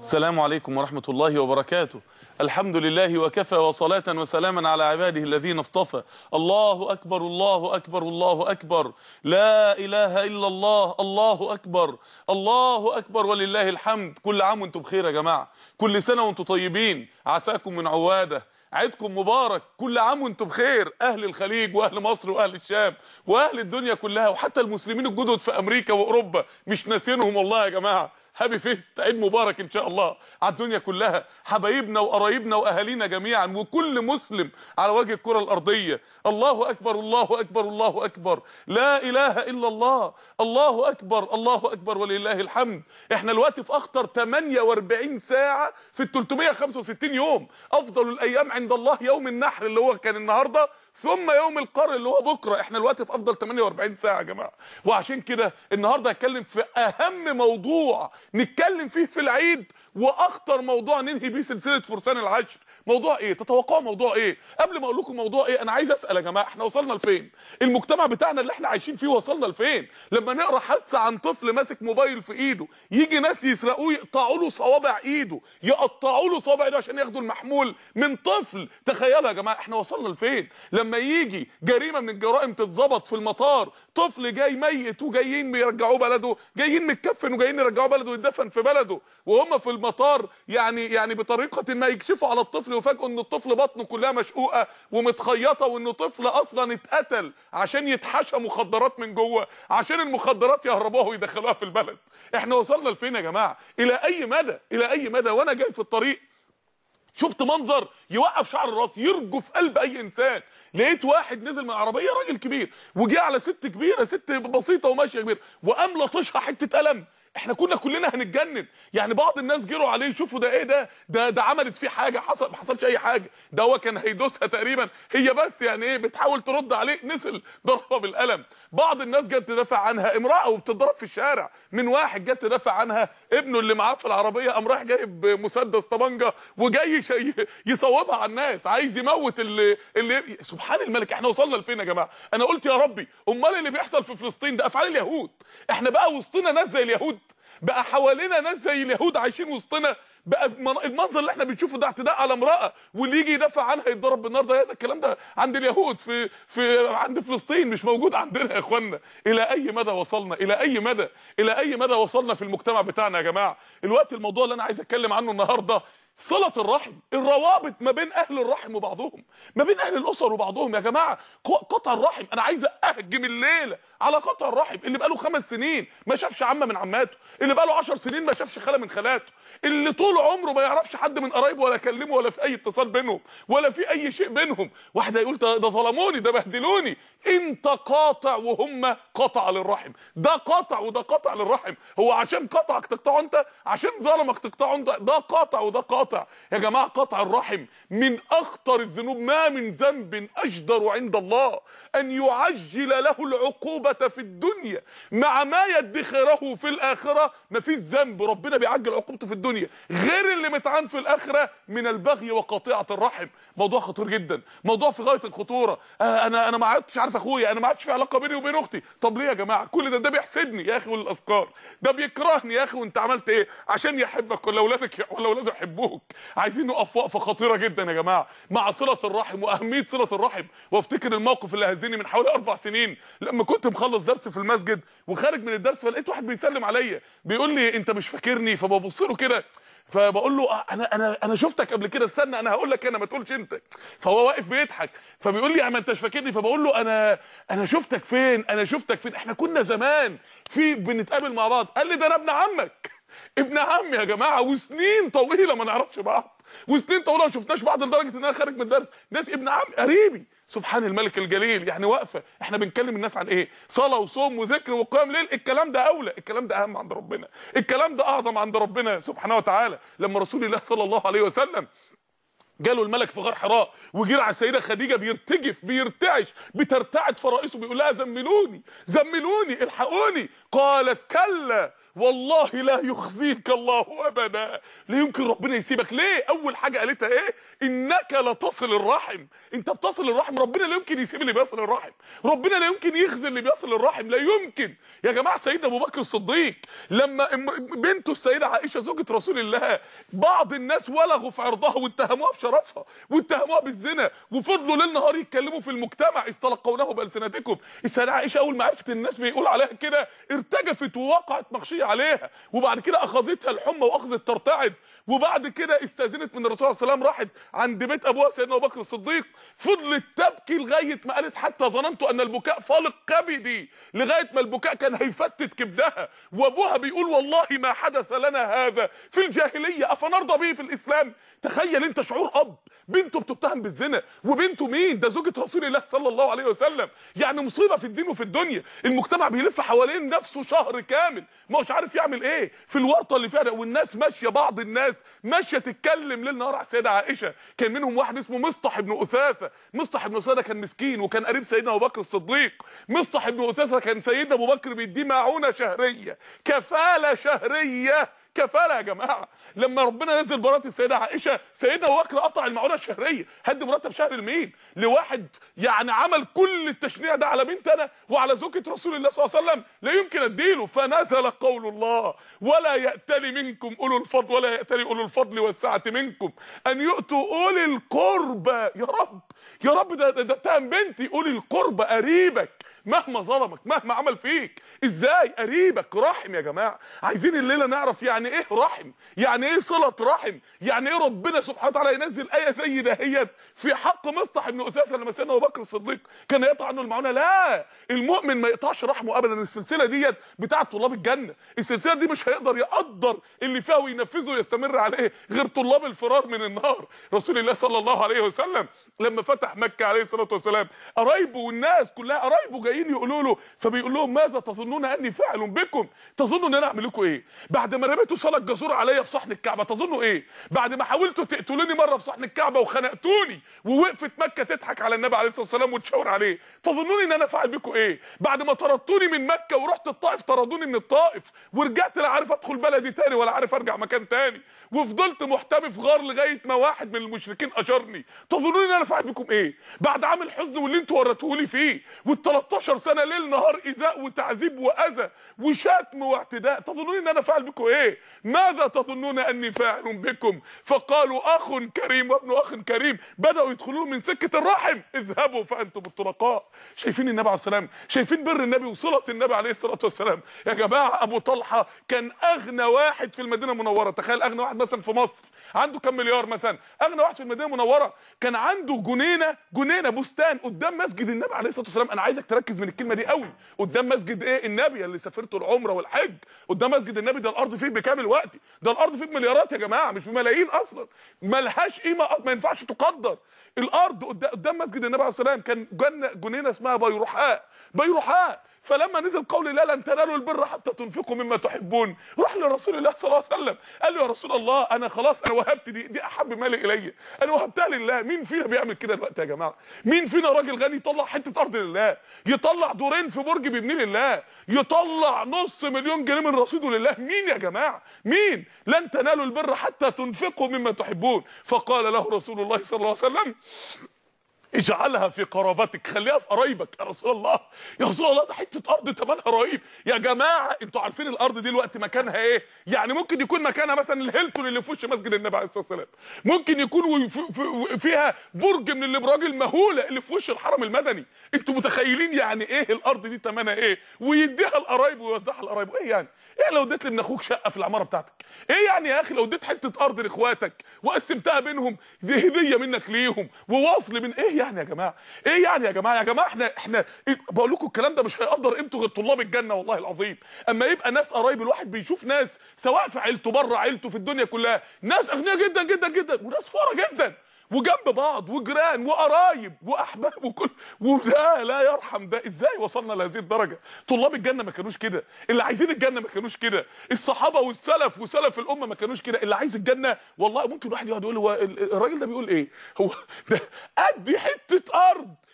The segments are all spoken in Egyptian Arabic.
السلام عليكم ورحمة الله وبركاته الحمد لله وكفى وصلاة وسلاما على عباده الذين اصطفى الله أكبر الله أكبر الله أكبر لا إله إلا الله الله أكبر الله أكبر ولله الحمد كل عام وانتم بخير يا جماعة كل سنة وانتم طيبين عساكم من عوادة عيدكم مبارك كل عام وانتم بخير اهل الخليج واهل مصر واهل الشام واهل الدنيا كلها وحتى المسلمين الجدد في امريكا واوروبا مش ناسينهم والله يا جماعه هابي فيست عيد مبارك ان شاء الله على الدنيا كلها حبايبنا وقرايبنا واهالينا جميعا وكل مسلم على وجه الكره الارضيه الله اكبر الله اكبر الله اكبر لا اله الا الله الله اكبر الله اكبر ولله الحمد احنا دلوقتي في اخطر 48 ساعه في ال 365 يوم افضل الايام عند الله يوم النحر اللي هو كان النهارده ثم يوم القر اللي هو بكره احنا دلوقتي في افضل 48 ساعه يا جماعه وعشان كده النهارده هتكلم في اهم موضوع نتكلم فيه في العيد واخطر موضوع ننهي بيه سلسله فرسان العشر موضوع ايه تتوقعوا موضوع ايه قبل ما اقول لكم موضوع ايه انا عايز اسال يا جماعه احنا وصلنا لفين المجتمع بتاعنا اللي احنا عايشين فيه وصلنا لفين لما نقرا حادثه عن طفل ماسك موبايل في ايده يجي ناس يسرقوه يقطعوا له صوابع ايده يقطعوا له صوابع ايده عشان ياخدوا المحمول من طفل تخيلوا يا جماعه احنا وصلنا لفين لما يجي جريمه من الجرائم تتظبط في المطار طفل جاي ميت وجايين يرجعوه بلده جايين متكفن وجايين يرجعوه بلده يدفن في بلده وهم في المطار يعني يعني بطريقه ما يكشفوا على الطفل ويفاجئوا ان الطفل بطنه كلها مشقوقه ومتخيطه وانه طفل اصلا اتقتل عشان يتحشى مخدرات من جوه عشان المخدرات يهربوها ويدخلوها في البلد احنا وصلنا لفين يا جماعه الى اي مدى الى اي مدى وانا جاي في الطريق شفت منظر يوقف شعر الراس يرجف قلب اي انسان لقيت واحد نزل من عربيه راجل كبير وجه على ست كبيره ست بسيطه وماشيه كبيره وقام لطشها حته قلم احنا كنا كلنا هنتجنن يعني بعض الناس جروا عليه يشوفوا ده ايه ده ده ده عملت فيه حاجه حصل ما حصلش اي حاجه ده هو كان هيدوسها تقريبا هي بس يعني ايه بتحاول ترد عليه نزل ضربها بالقلم بعض الناس جت تدافع عنها امراه وبتضرب في الشارع من واحد جت تدافع عنها ابنه اللي معاه في العربيه قام رايح جايب مسدس طبنجه وجاي يصوبها على الناس عايز يموت اللي اللي سبحان الملك احنا وصلنا لفين يا جماعه انا قلت يا ربي امال اللي بيحصل في فلسطين ده افعال اليهود احنا بقى وسطنا ناس زي اليهود بقى حوالينا ناس زي اليهود عايشين وسطنا بقى المنظر اللي احنا بنشوفه ده اعتداء على امراه واللي يجي يدافع عنها يتضرب بالنار ده ده الكلام ده عند اليهود في في عند فلسطين مش موجود عندنا يا اخوانا الى اي مدى وصلنا الى اي مدى الى اي مدى وصلنا في المجتمع بتاعنا يا جماعه الوقت الموضوع اللي انا عايز اتكلم عنه النهارده صلة الرحم الروابط ما بين اهل الرحم وبعضهم ما بين اهل الاسر وبعضهم يا جماعه قطع الرحم انا عايز اهجم الليله على قطع الرحم اللي بقاله خمس سنين ما شافش عمه من عماته اللي بقاله عشر سنين ما شافش خاله من خالاته اللي طول عمره ما يعرفش حد من قرايبه ولا كلمه ولا في اي اتصال بينهم ولا في اي شيء بينهم واحد هيقول ده ظلموني ده بهدلوني انت قاطع وهم قطع للرحم ده قاطع وده قاطع للرحم هو عشان قطعك تقطعه انت عشان ظلمك تقطعه انت ده قاطع وده قاطع يا جماعه قطع الرحم من اخطر الذنوب ما من ذنب اجدر عند الله ان يعجل له العقوبه في الدنيا مع ما يدخره في الاخره ما فيش ذنب ربنا بيعجل عقوبته في الدنيا غير اللي متعان في الاخره من البغي وقطيعه الرحم موضوع خطير جدا موضوع في غايه الخطوره آه انا انا ما عدتش عارف اخويا انا ما عادش في علاقه بيني وبين اختي طب ليه يا جماعه كل ده ده بيحسدني يا اخي والاذكار ده بيكرهني يا اخي وانت عملت ايه عشان يحبك ولا اولادك ولا اولاده يحبوك عايزين نقف وقفه خطيره جدا يا جماعه مع صله الرحم واهميه صله الرحم وافتكر الموقف اللي هزني من حوالي اربع سنين لما كنت مخلص درس في المسجد وخارج من الدرس فلقيت واحد بيسلم عليا بيقول لي انت مش فاكرني فببص له كده فبقول له انا انا انا شفتك قبل كده استنى انا هقول لك انا ما تقولش انت فهو واقف بيضحك فبيقول لي ما انتش فاكرني فبقول له انا انا شفتك فين انا شفتك فين احنا كنا زمان في بنتقابل مع بعض قال لي ده انا ابن عمك ابن عمي يا جماعه وسنين طويله ما نعرفش بعض وسنين طويله ما شفناش بعض لدرجه ان انا خارج من الدرس ناس ابن عم قريبي سبحان الملك الجليل يعني واقفه احنا بنكلم الناس عن ايه صلاه وصوم وذكر وقيام ليل الكلام ده اولى الكلام ده اهم عند ربنا الكلام ده اعظم عند ربنا سبحانه وتعالى لما رسول الله صلى الله عليه وسلم جاله الملك في غار حراء وجرى على السيده خديجه بيرتجف بيرتعش بترتعد فرائسه بيقول لها زملوني زملوني الحقوني قالت كلا والله لا يخزيك الله ابدا لا يمكن ربنا يسيبك ليه اول حاجه قالتها ايه انك لتصل الرحم انت بتصل الرحم ربنا لا يمكن يسيب اللي بيصل الرحم ربنا لا يمكن يخزي اللي بيصل الرحم لا يمكن يا جماعه سيدنا ابو بكر الصديق لما بنته السيده عائشه زوجة رسول الله بعض الناس ولغوا في عرضها واتهموها في شرفها واتهموها بالزنا وفضلوا ليل نهار يتكلموا في المجتمع استلقونه بالسنتكم السيده عائشه اول ما عرفت الناس بيقول عليها كده ارتجفت ووقعت مغشيه عليها وبعد كده اخذتها الحمى واخذت ترتعد وبعد كده استاذنت من الرسول صلى الله عليه وسلم راحت عند بيت ابوها سيدنا ابو بكر الصديق فضلت تبكي لغايه ما قالت حتى ظننت ان البكاء فالق كبدي لغايه ما البكاء كان هيفتت كبدها وابوها بيقول والله ما حدث لنا هذا في الجاهليه افنرضى به في الاسلام تخيل انت شعور اب بنته بتتهم بالزنا وبنته مين ده زوجة رسول الله صلى الله عليه وسلم يعني مصيبه في الدين وفي الدنيا المجتمع بيلف حوالين نفسه شهر كامل ما هوش عارف يعمل ايه في الورطه اللي فيها ده والناس ماشيه بعض الناس ماشيه تتكلم ليل نهار على السيده عائشه كان منهم واحد اسمه مصطح بن اثاثه مصطح بن اثاثه كان مسكين وكان قريب سيدنا ابو بكر الصديق مصطح بن اثاثه كان سيدنا ابو بكر بيديه معونه شهريه كفاله شهريه كفاله يا جماعه لما ربنا نزل براءه السيده عائشه سيدنا ابو بكر قطع المعونه الشهريه هدي مرتب شهر لمين لواحد يعني عمل كل التشنيع ده على بنت انا وعلى زوجة رسول الله صلى الله عليه وسلم لا يمكن اديله فنزل قول الله ولا يأتلي منكم اولو الفضل ولا يأتلي اولو الفضل والسعه منكم ان يؤتوا اولي القربى يا رب يا رب ده ده, ده اتهم بنتي اولي القربى قريبك مهما ظلمك مهما عمل فيك ازاي قريبك رحم يا جماعه عايزين الليله نعرف يعني ايه رحم يعني ايه صله رحم يعني ايه ربنا سبحانه وتعالى ينزل ايه زي دهيت في حق مصطح بن اثاثه لما سيدنا ابو بكر الصديق كان يقطع عنه المعونه لا المؤمن ما يقطعش رحمه ابدا السلسله ديت بتاعه طلاب الجنه السلسله دي مش هيقدر يقدر اللي فيها وينفذه ويستمر عليه غير طلاب الفرار من النار رسول الله صلى الله عليه وسلم لما فتح مكه عليه الصلاه والسلام قرايبه والناس كلها قرايبه جايين يقولوا له فبيقول لهم ماذا تظنون اني فاعل بكم تظنوا ان انا اعمل لكم ايه بعد ما رميتوا صلاه الجزور عليا في صحن الكعبه تظنوا ايه بعد ما حاولتوا تقتلوني مره في صحن الكعبه وخنقتوني ووقفت مكه تضحك على النبي عليه الصلاه والسلام وتشاور عليه تظنوني ان انا فاعل بكم ايه بعد ما طردتوني من مكه ورحت الطائف طردوني من الطائف ورجعت لا عارف ادخل بلدي تاني ولا عارف ارجع مكان تاني وفضلت محتمي في غار لغايه ما واحد من المشركين اشرني تظنوني ان انا فاعل بكم ايه بعد عام الحزن واللي انتوا وريتوه لي فيه وال13 سنه ليل نهار ايذاء وتعذيب واذى وشتم واعتداء تظنون ان انا فاعل بكم ايه ماذا تظنون اني فاعل بكم فقالوا اخ كريم وابن اخ كريم بداوا يدخلون من سكه الرحم اذهبوا فانتم الطلقاء شايفين النبي عليه السلام شايفين بر النبي وصله النبي عليه الصلاه والسلام يا جماعه ابو طلحه كان اغنى واحد في المدينه المنوره تخيل اغنى واحد مثلا في مصر عنده كام مليار مثلا اغنى واحد في المدينه المنوره كان عنده جنينه جنينه بستان قدام مسجد النبي عليه الصلاه والسلام انا عايزك تركز من الكلمه دي قوي قدام مسجد ايه النبي اللي سافرته العمره والحج قدام مسجد النبي ده الارض فيه بكامل وقت ده الارض فيه بمليارات يا جماعه مش بملايين اصلا ملهاش قيمه ما ينفعش تقدر الارض قدام مسجد النبي عليه الصلاه والسلام كان جنه جنينه اسمها بيروحاء بيروحاء فلما نزل قول الله لن تنالوا البر حتى تنفقوا مما تحبون راح لرسول الله صلى الله عليه وسلم قال له يا رسول الله انا خلاص انا وهبت دي دي احب مالي الي انا وهبتها لله مين فينا بيعمل كده دلوقتي يا جماعه مين فينا راجل غني يطلع حته ارض لله يطلع دورين في برج بيبنيه لله يطلع نص مليون جنيه من رصيده لله مين يا جماعه مين لن تنالوا البر حتى تنفقوا مما تحبون فقال له رسول الله صلى الله عليه وسلم اجعلها في قرابتك خليها في قرايبك يا رسول الله يا رسول الله ده حته ارض تمنها رهيب يا جماعه انتوا عارفين الارض دي الوقت مكانها ايه يعني ممكن يكون مكانها مثلا الهيلتون اللي في وش مسجد النبي عليه الصلاه والسلام ممكن يكون فيها برج من الابراج المهوله اللي في وش الحرم المدني انتوا متخيلين يعني ايه الارض دي تمنها ايه ويديها القرايب ويوزعها القرايب ايه يعني ايه لو اديت لابن اخوك شقه في العماره بتاعتك ايه يعني يا اخي لو اديت حته ارض لاخواتك وقسمتها بينهم دي هديه منك ليهم ووصل من ايه يعني يا جماعه ايه يعني يا جماعه يا جماعه احنا احنا بقول لكم الكلام ده مش هيقدر قيمته غير طلاب الجنه والله العظيم اما يبقى ناس قرايب الواحد بيشوف ناس سواء في عيلته بره عيلته في الدنيا كلها ناس اغنياء جدا جدا جدا وناس فقراء جدا وجنب بعض وجيران وقرايب واحباب وكل وده لا يرحم ده ازاي وصلنا لهذه الدرجه طلاب الجنه ما كانوش كده اللي عايزين الجنه ما كانوش كده الصحابه والسلف وسلف الامه ما كانوش كده اللي عايز الجنه والله ممكن واحد يقعد يقول هو الراجل ده بيقول ايه هو ده ادي حته ارض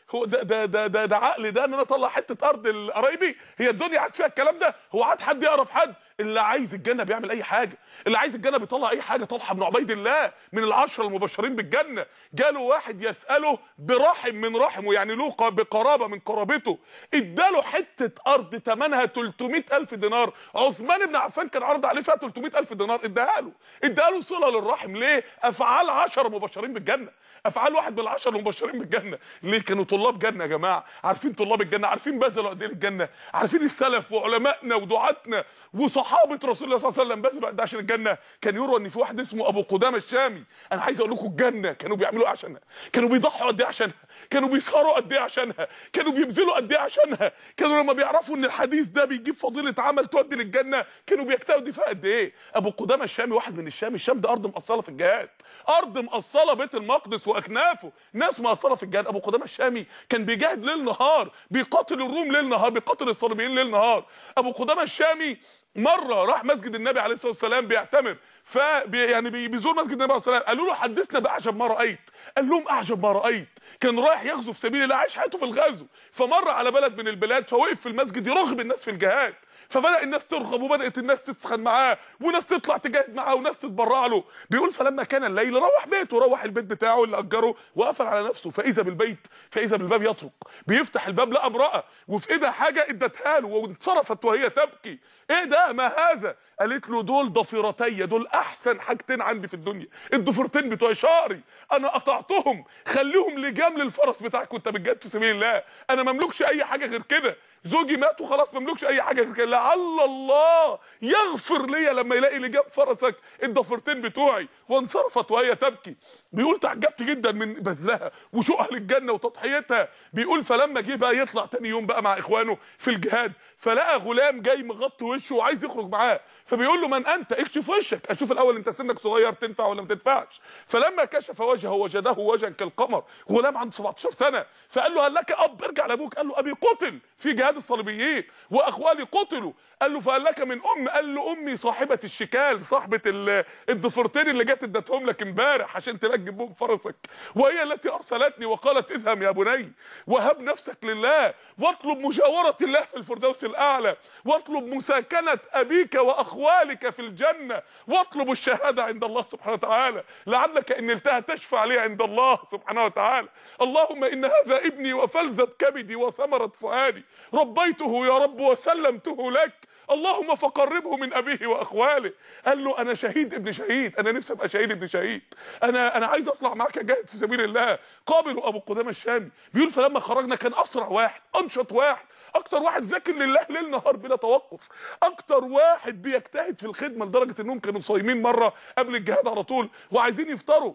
هو ده ده ده ده, ده عقل ده ان انا اطلع حته ارض لقرايبي هي الدنيا عاد فيها الكلام ده هو عاد حد يعرف حد اللي عايز الجنه بيعمل اي حاجه اللي عايز الجنه بيطلع اي حاجه طلحه بن عبيد الله من العشره المبشرين بالجنه جاله واحد يساله برحم من رحمه يعني له ق- بقرابه من قرابته اداله حته ارض ثمنها 300 الف دينار عثمان بن عفان كان عرض عليه فيها 300 الف دينار اداها له اداها له صله للرحم ليه افعال 10 مبشرين بالجنه افعال واحد من العشر المبشرين بالجنه ليه كانوا طلاب جنه يا جماعه عارفين طلاب الجنه عارفين بذلوا قد ايه للجنه عارفين السلف وعلمائنا ودعاتنا وصحابه رسول الله صلى الله عليه وسلم بذلوا قد ايه عشان الجنه كان يروى ان في واحد اسمه ابو قدامه الشامي انا عايز اقول لكم الجنه كانوا بيعملوا ايه عشانها كانوا بيضحوا قد ايه عشانها كانوا بيسهروا قد ايه عشانها كانوا بيبذلوا قد ايه عشانها كانوا لما بيعرفوا ان الحديث ده بيجيب فضيله عمل تودي للجنه كانوا بيجتهدوا فيها قد ايه ابو قدامه الشامي واحد من الشام الشام ده ارض مقصله في الجهاد ارض مقصله بيت المقدس واكنافه ناس مقصره في الجهاد ابو قدامه الشامي كان بيجاهد ليل نهار بيقاتل الروم ليل نهار بيقاتل الصليبيين ليل نهار ابو قدامه الشامي مره راح مسجد النبي عليه الصلاه والسلام بيعتمر ف يعني بي- بيزور مسجد النبي عليه الصلاه والسلام قالوا له حدثنا باعجب ما رايت قال لهم اعجب ما رايت كان رايح يغزو في سبيل الله عايش حياته في الغزو فمر على بلد من البلاد فوقف في المسجد يرغب الناس في الجهاد فبدا الناس ترغب وبدات الناس تسخن معاه وناس تطلع تجاهد معاه وناس تتبرع له بيقول فلما كان الليل روح بيته روح البيت بتاعه اللي اجره وقفل على نفسه فاذا بالبيت فاذا بالباب يطرق بيفتح الباب لقى امراه وفي ايدها حاجه ادتها له وانصرفت وهي تبكي ايه ده ما هذا قالت له دول ضفيرتي دول احسن حاجتين عندي في الدنيا الضفيرتين بتوع شعري انا قطعتهم خليهم لجام للفرس بتاعك وانت بتجاهد في سبيل الله انا مملكش اي حاجه غير كده زوجي مات وخلاص مملكش اي حاجه غير كده لعل الله يغفر لي لما يلاقي لجام فرسك الضفيرتين بتوعي وانصرفت وهي تبكي بيقول تعجبت جدا من بذلها وشوقها للجنه وتضحيتها بيقول فلما جه بقى يطلع تاني يوم بقى مع اخوانه في الجهاد فلقى غلام جاي مغطي وشه وعايز يخرج معاه فبيقول له من انت اكشف وشك اشوف الاول انت سنك صغير تنفع ولا ما تنفعش فلما كشف وجهه وجده وجها كالقمر غلام عنده 17 سنه فقال له هل لك اب ارجع لابوك قال له ابي قتل في جهاد الصليبيين واخوالي قتلوا قال له فهل لك من ام قال له امي صاحبه الشكال صاحبه ال- الضفيرتين اللي جت ادتهم لك امبارح عشان تلجم بهم فرسك وهي التي ارسلتني وقالت اذهب يا بني وهب نفسك لله واطلب مجاوره الله في الفردوس الاعلى واطلب مساكنه ابيك واخوالك في الجنه واطلب الشهاده عند الله سبحانه وتعالى لعلك ان نلتها تشفع لي عند الله سبحانه وتعالى اللهم ان هذا ابني وفلذة كبدي وثمرة فؤادي ربيته يا رب وسلمته لك اللهم فقربه من ابيه واخواله قال له انا شهيد ابن شهيد انا نفسي ابقى شهيد ابن شهيد انا انا عايز اطلع معاك اجاهد في سبيل الله قابلوا ابو قدامه الشامي بيقول فلما خرجنا كان اسرع واحد انشط واحد اكتر واحد ذاكر لله ليل نهار بلا توقف اكتر واحد بيجتهد في الخدمه لدرجه انهم كانوا صايمين مره قبل الجهاد على طول وعايزين يفطروا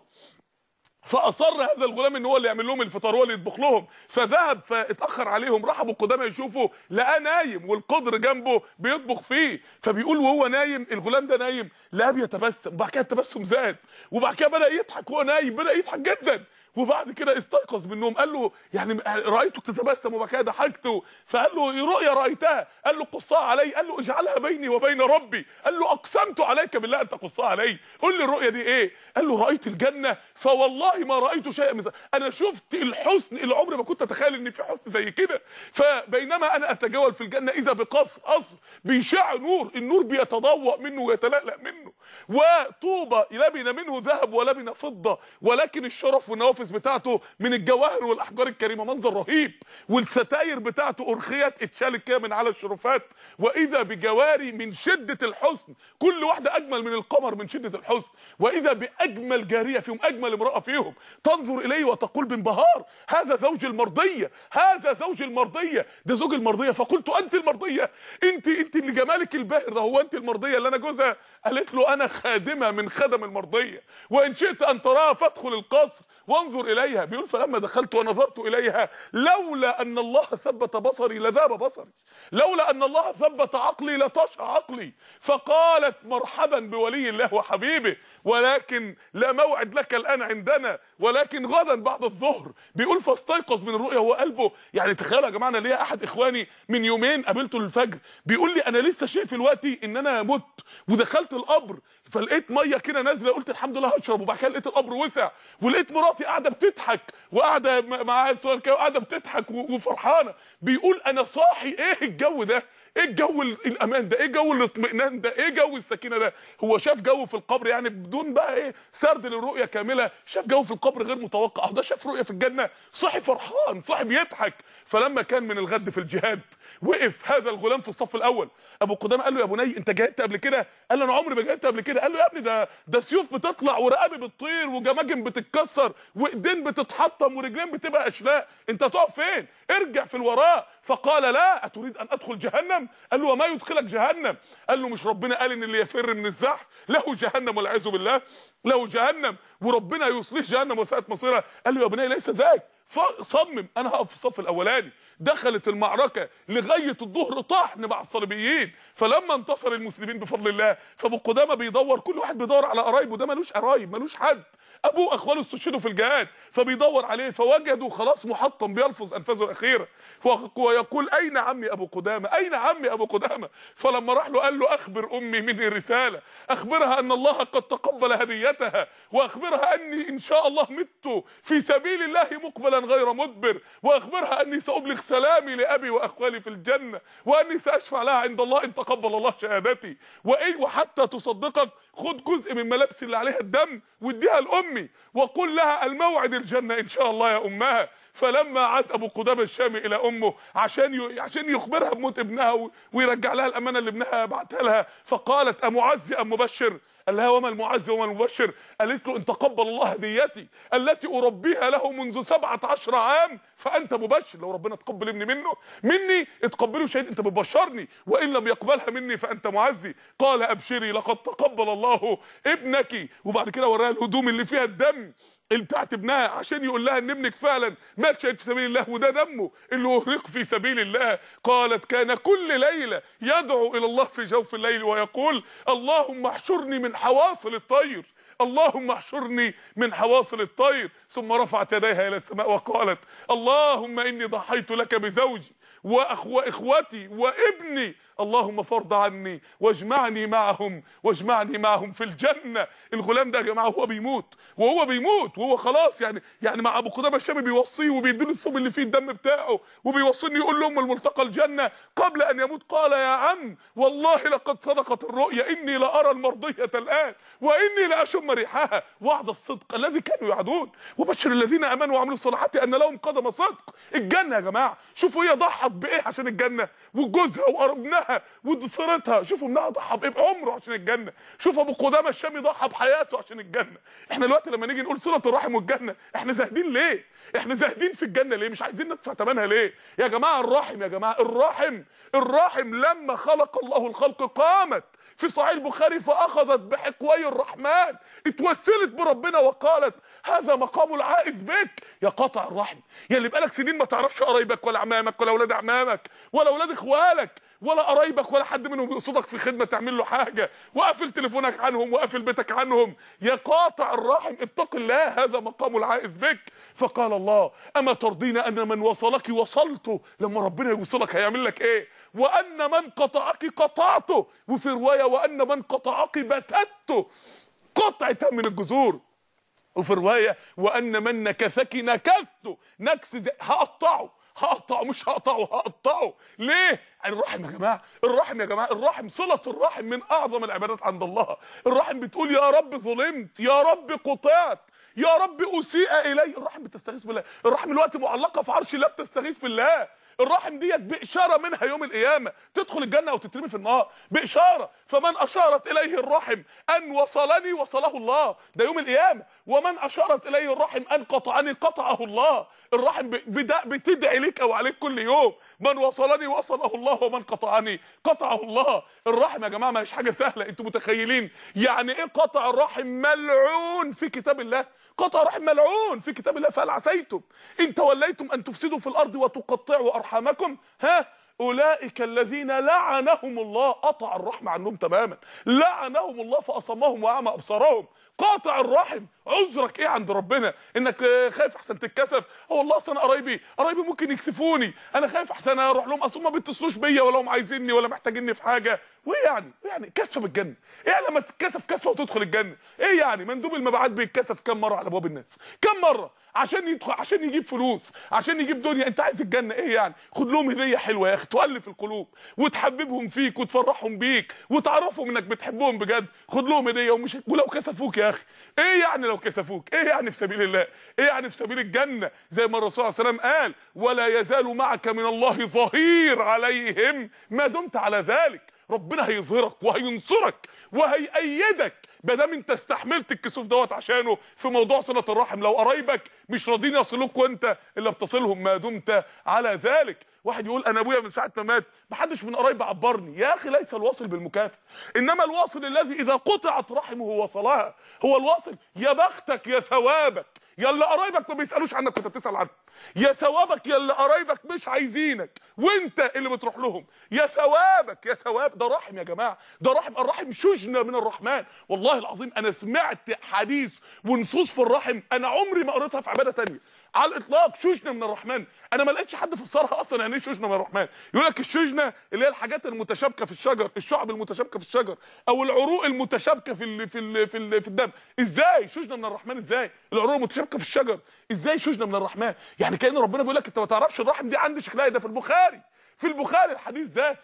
فاصر هذا الغلام ان هو اللي يعمل لهم الفطار هو اللي يطبخ لهم فذهب فاتاخر عليهم راح ابو قدامه يشوفه لقاه نايم والقدر جنبه بيطبخ فيه فبيقول وهو نايم الغلام ده نايم لقاه بيتبسم وبعد كده التبسم زاد وبعد كده بدا يضحك وهو نايم بدا يضحك جدا وبعد كده استيقظ من النوم قال له يعني رايتك تتبسم وبعد كده ضحكت فقال له رؤيا رايتها قال له قصها علي قال له اجعلها بيني وبين ربي قال له اقسمت عليك بالله ان تقصها علي قول لي الرؤيا دي ايه قال له رايت الجنه فوالله ما رايت شيئا مثل انا شفت الحسن اللي عمري ما كنت اتخيل ان في حسن زي كده فبينما انا اتجول في الجنه اذا بقصر قصر بيشع نور النور بيتضوء منه ويتلألأ منه وطوبى لبن منه ذهب ولبن فضه ولكن الشرف والنوافذ بتاعته من الجواهر والاحجار الكريمه منظر رهيب والستاير بتاعته ارخيت اتشالت كده من على الشرفات واذا بجواري من شده الحسن كل واحده اجمل من القمر من شده الحسن واذا باجمل جاريه فيهم اجمل امراه فيهم تنظر اليه وتقول بانبهار هذا زوج المرضيه هذا زوج المرضيه ده زوج المرضيه فقلت انت المرضيه انت انت اللي جمالك الباهر ده هو انت المرضيه اللي انا جوزها قالت له انا خادمه من خدم المرضيه وان شئت ان تراها فادخل القصر وانظر اليها بيقول فلما دخلت ونظرت اليها لولا ان الله ثبت بصري لذاب بصري لولا ان الله ثبت عقلي لطشع عقلي فقالت مرحبا بولي الله وحبيبه ولكن لا موعد لك الان عندنا ولكن غدا بعد الظهر بيقول فاستيقظ من الرؤيا وهو قلبه يعني تخيلوا يا جماعه انا ليا احد اخواني من يومين قابلته الفجر بيقول لي انا لسه شايف دلوقتي ان انا مت ودخلت القبر فلقيت ميه كده نازله قلت الحمد لله هشرب وبعد كده لقيت القبر وسع ولقيت مراتي قاعده بتضحك وقاعده م- معاها سؤال كده وقاعده بتضحك و- وفرحانه بيقول انا صاحي ايه الجو ده ايه الجو ال- الامان ده ايه جو الاطمئنان ده ايه جو السكينه ده هو شاف جو في القبر يعني بدون بقى ايه سرد للرؤيه كامله شاف جو في القبر غير متوقع اهو ده شاف رؤيه في الجنه صاحي فرحان صاحي بيضحك فلما كان من الغد في الجهاد وقف هذا الغلام في الصف الاول ابو قدامه قال له يا بني انت جاهدت قبل كده قال له انا عمري ما جاهدت قبل كده قال له يا ابني ده ده سيوف بتطلع ورقابي بتطير وجماجم بتتكسر وايدين بتتحطم ورجلين بتبقى اشلاء انت هتقف فين ارجع في الوراء فقال لا اتريد ان ادخل جهنم قال له وما يدخلك جهنم قال له مش ربنا قال ان اللي يفر من الزحف له جهنم والعياذ بالله له جهنم وربنا يصلح جهنم وساءت مصيرها قال له يا بني ليس ذاك ف- صمم انا هقف في الصف الاولاني دخلت المعركه لغايه الظهر طحن مع الصليبيين فلما انتصر المسلمين بفضل الله فابو قدامه بيدور كل واحد بيدور على قرايبه ده ملوش قرايب ملوش حد ابوه اخواله استشهدوا في الجهاد فبيدور عليه فوجدوا خلاص محطم بيلفظ انفاسه الاخيره و- ويقول اين عمي ابو قدامه اين عمي ابو قدامه فلما راح له قال له اخبر امي مني رساله اخبرها ان الله قد تقبل هديتها واخبرها اني ان شاء الله مت في سبيل الله مقبلا غير مدبر واخبرها اني سابلغ سلامي لابي واخوالي في الجنه واني ساشفع لها عند الله ان تقبل الله شهادتي وإن وحتى تصدقك خد جزء من ملابس اللي عليها الدم واديها لامي وقل لها الموعد الجنه ان شاء الله يا امها فلما عاد ابو قدامه الشامي الى امه عشان ي... عشان يخبرها بموت ابنها و... ويرجع لها الامانه اللي ابنها بعتها لها فقالت امعزي ام مبشر قال لها وما المعزي وما المبشر قالت له ان تقبل الله هديتي التي اربيها له منذ سبعة عشر عام فانت مبشر لو ربنا تقبل ابني منه مني اتقبله شهيد انت بتبشرني وان لم يقبلها مني فانت معزي قال ابشري لقد تقبل الله ابنك وبعد كده وراها الهدوم اللي فيها الدم اللي بتاعت ابنها عشان يقول لها ان ابنك فعلا مات شهيد في سبيل الله وده دمه اللي اهرق في سبيل الله قالت كان كل ليله يدعو الى الله في جوف الليل ويقول اللهم احشرني من حواصل الطير اللهم احشرني من حواصل الطير ثم رفعت يديها الى السماء وقالت اللهم اني ضحيت لك بزوجي وأخو واخوتي وابني اللهم فرض عني واجمعني معهم واجمعني معهم في الجنه الغلام ده يا جماعه هو بيموت وهو بيموت وهو خلاص يعني يعني مع ابو قدامه الشامي بيوصيه وبيديله الثوب اللي فيه الدم بتاعه وبيوصيني يقول لهم الملتقى الجنه قبل ان يموت قال يا عم والله لقد صدقت الرؤيا اني لارى المرضيه الان واني لاشم ريحها وعد الصدق الذي كانوا يعدون وبشر الذين امنوا وعملوا الصالحات ان لهم قدم صدق الجنه يا جماعه شوفوا هي ضحت بايه عشان الجنه وجوزها وابنها وضفرتها شوفوا ابنها ضحى بايه بعمره عشان الجنه شوف ابو قدامه الشامي ضحى بحياته عشان الجنه احنا دلوقتي لما نيجي نقول صله الرحم والجنه احنا زاهدين ليه احنا زاهدين في الجنه ليه مش عايزين ندفع ثمنها ليه يا جماعه الرحم يا جماعه الرحم الرحم لما خلق الله الخلق قامت في صحيح البخاري فاخذت بحقوي الرحمن اتوسلت بربنا وقالت هذا مقام العائذ بك يا قاطع الرحم يا اللي بقالك سنين ما تعرفش قرايبك ولا عمامك ولا اولاد عمامك ولا اولاد اخوالك ولا قرايبك ولا حد منهم يقصدك في خدمه تعمل له حاجه وقافل تليفونك عنهم وقافل بيتك عنهم يا قاطع الرحم اتق الله هذا مقام العائذ بك فقال الله اما ترضين ان من وصلك وصلته لما ربنا يوصلك هيعمل لك ايه وان من قطعك قطعته وفي روايه وان من قطعك بتته قطع تام من الجذور وفي روايه وان من نكثك نكثته نكس زي هقطعه هقطعه مش هقطعه هقطعه ليه الرحم يا جماعه الرحم يا جماعه الرحم صله الرحم من اعظم العبادات عند الله الرحم بتقول يا رب ظلمت يا رب قطعت يا رب اسيء الي الرحم بتستغيث بالله الرحم الوقت معلقه في عرش الله بتستغيث بالله الرحم ديت بإشارة منها يوم القيامة تدخل الجنة أو تترمي في النار بإشارة فمن أشارت إليه الرحم أن وصلني وصله الله ده يوم القيامة ومن أشارت إليه الرحم أن قطعني قطعه الله الرحم بدا بتدعي لك أو عليك كل يوم من وصلني وصله الله ومن قطعني قطعه الله الرحم يا جماعة ما هيش حاجة سهلة أنتوا متخيلين يعني إيه قطع الرحم ملعون في كتاب الله قطع رحم ملعون في كتاب الله فهل عسيتم ان توليتم ان تفسدوا في الارض وتقطعوا ارحامكم ها اولئك الذين لعنهم الله قطع الرحم عنهم تماما لعنهم الله فاصمهم واعمى ابصارهم قاطع الرحم عذرك ايه عند ربنا انك خايف احسن تتكسف هو والله اصل انا قرايبي قرايبي ممكن يكسفوني انا خايف احسن اروح لهم اصل ما بيتصلوش بيا ولا هم عايزيني ولا محتاجيني في حاجه وايه يعني إيه يعني كسفه بالجنه ايه يعني لما تتكسف كسفه وتدخل الجنه ايه يعني مندوب المبيعات بيتكسف كم مره على ابواب الناس كم مره عشان يدخل عشان يجيب فلوس عشان يجيب دنيا انت عايز الجنه ايه يعني خد لهم هديه حلوه يا اخي تؤلف القلوب وتحببهم فيك وتفرحهم بيك وتعرفهم انك بتحبهم بجد خد لهم هديه ومش ولو كسفوك يا اخي ايه يعني لو كسفوك ايه يعني في سبيل الله ايه يعني في سبيل الجنه زي ما الرسول صلى الله عليه وسلم قال ولا يزال معك من الله ظهير عليهم ما دمت على ذلك ربنا هيظهرك وهينصرك وهيأيدك ما دام انت استحملت الكسوف دوت عشانه في موضوع صله الرحم لو قرايبك مش راضيين يصلوك وانت اللي بتصلهم ما دمت على ذلك واحد يقول انا ابويا من ساعه ما مات ما حدش من قرايبي عبرني يا اخي ليس الواصل بالمكافاه انما الواصل الذي اذا قطعت رحمه وصلها هو الواصل يا بختك يا ثوابك يا اللي قرايبك ما بيسالوش عنك كنت بتسال عنهم يا ثوابك يا اللي قرايبك مش عايزينك وانت اللي بتروح لهم يا ثوابك يا ثواب ده رحم يا جماعه ده رحم الرحم شجنه من الرحمن والله العظيم انا سمعت حديث ونصوص في الرحم انا عمري ما قريتها في عباده تانية على الاطلاق شجنه من الرحمن انا ما لقيتش حد فسرها اصلا يعني ايه شجنه من الرحمن يقول لك الشجنه اللي هي الحاجات المتشابكه في الشجر الشعب المتشابكه في الشجر او العروق المتشابكه في ال في ال في, ال في الدم ازاي شجنه من الرحمن ازاي العروق المتشابكه في الشجر ازاي شجنه من الرحمن يعني كان ربنا بيقول لك انت ما تعرفش الرحم دي عندي شكلها ده في البخاري في البخاري الحديث ده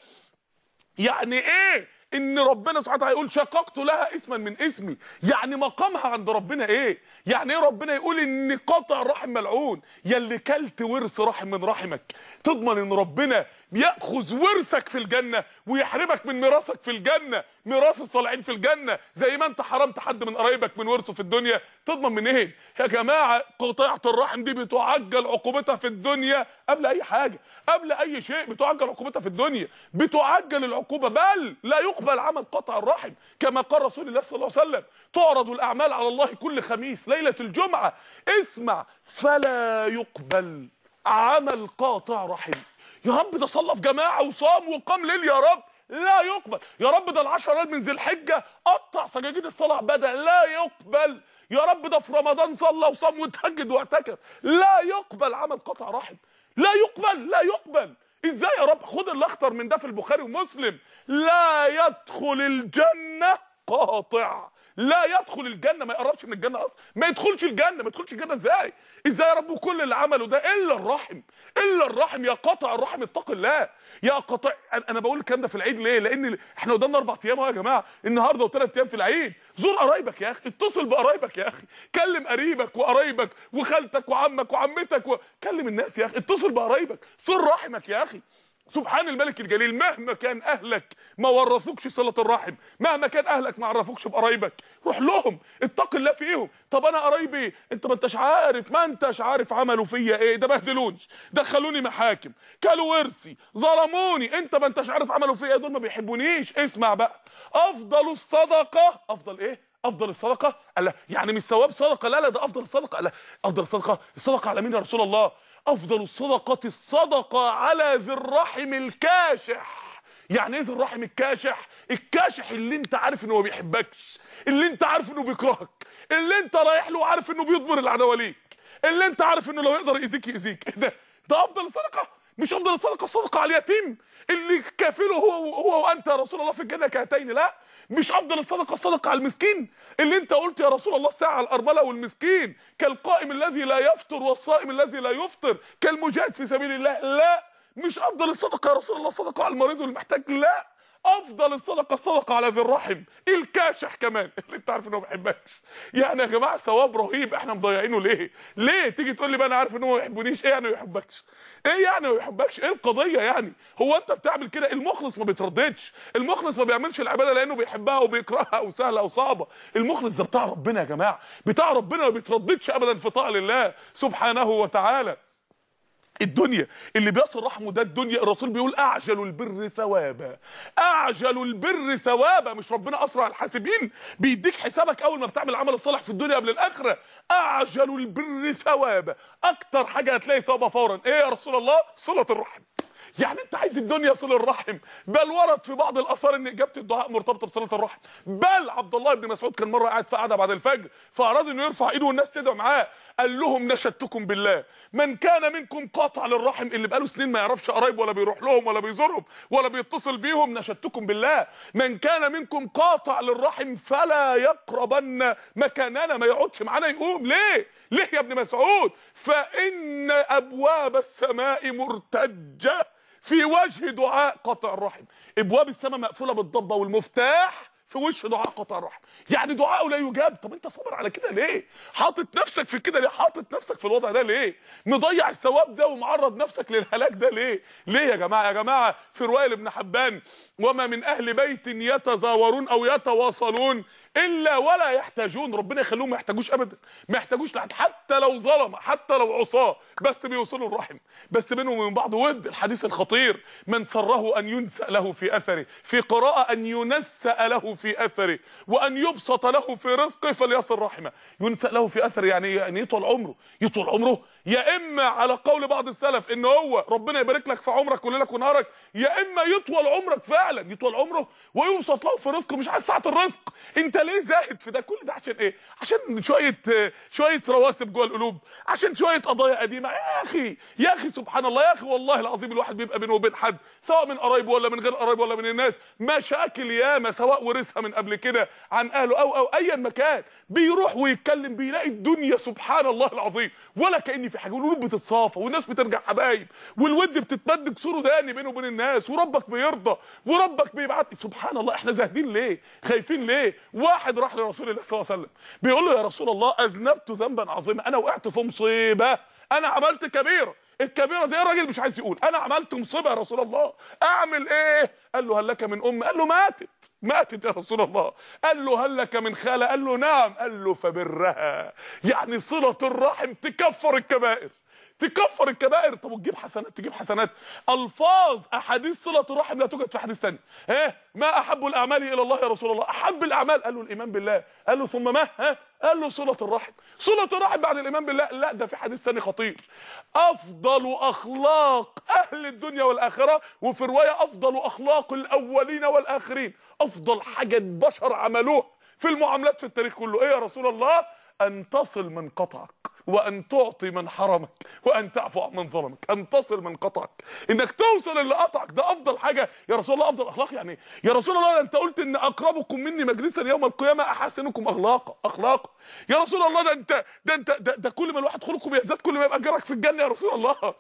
يعني ايه ان ربنا سبحانه وتعالى يقول شققت لها اسما من اسمي يعني مقامها عند ربنا ايه يعني ايه ربنا يقول ان قطع رحم ملعون يا اللي كلت ورث رحم من رحمك تضمن ان ربنا ياخذ ورثك في الجنه ويحرمك من ميراثك في الجنه ميراث الصالحين في الجنه زي ما انت حرمت حد من قرايبك من ورثه في الدنيا تضمن من ايه يا جماعه قطيعه الرحم دي بتعجل عقوبتها في الدنيا قبل اي حاجه قبل اي شيء بتعجل عقوبتها في الدنيا بتعجل العقوبه بل لا يقبل عمل قطع الرحم كما قال رسول الله صلى الله عليه وسلم تعرض الاعمال على الله كل خميس ليله الجمعه اسمع فلا يقبل عمل قاطع رحم يا رب ده صلى في جماعه وصام وقام ليل يا رب لا يقبل يا رب ده العشر ليال من ذي الحجه قطع سجاجيد الصلاه بدا لا يقبل يا رب ده في رمضان صلى وصام وتهجد واعتكف لا يقبل عمل قطع رحم لا يقبل لا يقبل ازاي يا رب خد الاخطر من ده في البخاري ومسلم لا يدخل الجنه قاطع لا يدخل الجنه ما يقربش من الجنه اصلا ما يدخلش الجنه ما يدخلش الجنه ازاي ازاي يا رب كل اللي عمله ده الا الرحم الا الرحم يا قطع الرحم اتق الله يا قطع انا بقول الكلام ده في العيد ليه لان احنا قدامنا اربع ايام اهو يا جماعه النهارده وثلاث ايام في العيد زور قرايبك يا اخي اتصل بقرايبك يا اخي كلم قريبك وقرايبك وخالتك وعمك وعمتك و... كلم الناس يا اخي اتصل بقرايبك صل رحمك يا اخي سبحان الملك الجليل مهما كان اهلك ما ورثوكش صله الرحم مهما كان اهلك ما عرفوكش بقرايبك روح لهم اتق الله فيهم طب انا قرايبي انت ما انتش عارف ما انتش عارف عملوا فيا ايه ده بهدلوني دخلوني محاكم كلوا ورثي ظلموني انت ما انتش عارف عملوا فيا ايه دول ما بيحبونيش اسمع بقى افضل الصدقه افضل ايه افضل الصدقه قال يعني مش ثواب صدقه لا لا ده افضل الصدقه قال افضل الصدقه الصدقه على مين يا رسول الله افضل الصدقه الصدقه على ذي الرحم الكاشح يعني ايه ذي الرحم الكاشح الكاشح اللي انت عارف انه ما بيحبكش اللي انت عارف انه بيكرهك اللي انت رايح له وعارف انه بيضمر العداوه ليك اللي انت عارف انه لو يقدر يأذيك يأذيك ايه ده ده افضل الصدقه مش افضل الصدقه الصدقه على اليتيم اللي كافله هو هو وانت يا رسول الله في الجنه كهاتين لا مش افضل الصدقه الصدقه على المسكين اللي انت قلت يا رسول الله الساعه على الارمله والمسكين كالقائم الذي لا يفطر والصائم الذي لا يفطر كالمجاهد في سبيل الله لا مش افضل الصدقه يا رسول الله الصدقه على المريض والمحتاج لا افضل الصدقه الصدقه على ذي الرحم الكاشح كمان اللي انت عارف انه ما بيحبكش يعني يا جماعه ثواب رهيب احنا مضيعينه ليه ليه تيجي تقول لي بقى انا عارف ان هو ما يحبونيش ايه يعني ما يحبكش ايه يعني ما يحبكش ايه القضيه يعني هو انت بتعمل كده المخلص ما بيترددش المخلص ما بيعملش العباده لانه بيحبها وبيكرهها او سهله او صعبه المخلص ده بتاع ربنا يا جماعه بتاع ربنا ما بيترددش ابدا في طاعه لله سبحانه وتعالى الدنيا اللي بيصل رحمه ده الدنيا الرسول بيقول اعجل البر ثوابا اعجل البر ثوابا مش ربنا اسرع الحاسبين بيديك حسابك اول ما بتعمل العمل الصالح في الدنيا قبل الاخره اعجل البر ثوابا اكتر حاجه هتلاقي ثوابها فورا ايه يا رسول الله صله الرحم يعني انت عايز الدنيا صل الرحم بل ورد في بعض الاثار ان اجابه الدعاء مرتبطه بصله الرحم بل عبد الله بن مسعود كان مره قاعد في قعده بعد الفجر فاراد انه يرفع ايده والناس تدعو معاه قال لهم نشدتكم بالله من كان منكم قاطع للرحم اللي بقاله سنين ما يعرفش قرايب ولا بيروح لهم ولا بيزورهم ولا بيتصل بيهم نشدتكم بالله من كان منكم قاطع للرحم فلا يقربن مكاننا ما يقعدش معانا يقوم ليه ليه يا ابن مسعود فان ابواب السماء مرتجه في وجه دعاء قطع الرحم ابواب السماء مقفوله بالضبه والمفتاح في وش دعاء قطع الرحم يعني دعاءه لا يجاب طب انت صابر على كده ليه حاطط نفسك في كده ليه حاطط نفسك في الوضع ده ليه مضيع الثواب ده ومعرض نفسك للهلاك ده ليه ليه يا جماعه يا جماعه في روايه لابن حبان وما من اهل بيت يتزاورون او يتواصلون الا ولا يحتاجون ربنا يخليهم ما يحتاجوش ابدا ما يحتاجوش لحد حتى لو ظلم حتى لو عصاه بس بيوصلوا الرحم بس بينهم وبين بعض ود الحديث الخطير من سره ان ينسأ له في اثره في قراءه ان ينسأ له في اثره وان يبسط له في رزقه فليصل رحمه ينسأ له في اثره يعني يعني يطول عمره يطول عمره يا اما على قول بعض السلف ان هو ربنا يبارك لك في عمرك وليلك ونهارك يا اما يطول عمرك فعلا يطول عمره ويبسط له في رزقه مش عايز ساعه الرزق انت ليه زاهد في ده كل ده عشان ايه عشان شويه شويه رواسب جوه القلوب عشان شويه قضايا قديمه يا اخي يا اخي سبحان الله يا اخي والله العظيم الواحد بيبقى بينه وبين حد سواء من قرايبه ولا من غير قرايبه ولا من الناس مشاكل ياما سواء ورثها من قبل كده عن اهله او او ايا مكان بيروح ويتكلم بيلاقي الدنيا سبحان الله العظيم ولا كان في حاجه والقلوب بتتصافى والناس بترجع حبايب والود بتتمد كسور داني بينه وبين الناس وربك بيرضى وربك بيبعت سبحان الله احنا زاهدين ليه خايفين ليه واحد راح لرسول الله صلى الله عليه وسلم بيقول له يا رسول الله اذنبت ذنبا عظيما انا وقعت في مصيبه انا عملت كبيره الكبيره دي الراجل مش عايز يقول انا عملت مصيبه يا رسول الله اعمل ايه قال له هل لك من ام قال له ماتت ماتت يا رسول الله قال له هل لك من خاله قال له نعم قال له فبرها يعني صله الرحم تكفر الكبائر تكفر الكبائر طب وتجيب حسنات تجيب حسنات الفاظ احاديث صله الرحم لا توجد في حديث ثاني ها ما احب الاعمال الى الله يا رسول الله احب الاعمال قال له الايمان بالله قال له ثم ما ها قال له صله الرحم صله الرحم بعد الايمان بالله لا ده في حديث ثاني خطير افضل اخلاق اهل الدنيا والاخره وفي روايه افضل اخلاق الاولين والاخرين افضل حاجه البشر عملوها في المعاملات في التاريخ كله ايه يا رسول الله ان تصل من قطعك وان تعطي من حرمك وان تعفو عن من ظلمك ان تصل من قطعك انك توصل اللي قطعك ده افضل حاجه يا رسول الله افضل اخلاق يعني يا رسول الله انت قلت ان اقربكم مني مجلسا يوم القيامه احسنكم اخلاقا اخلاقا يا رسول الله ده انت ده انت ده, ده كل ما الواحد خلقه بيزداد كل ما يبقى اجرك في الجنه يا رسول الله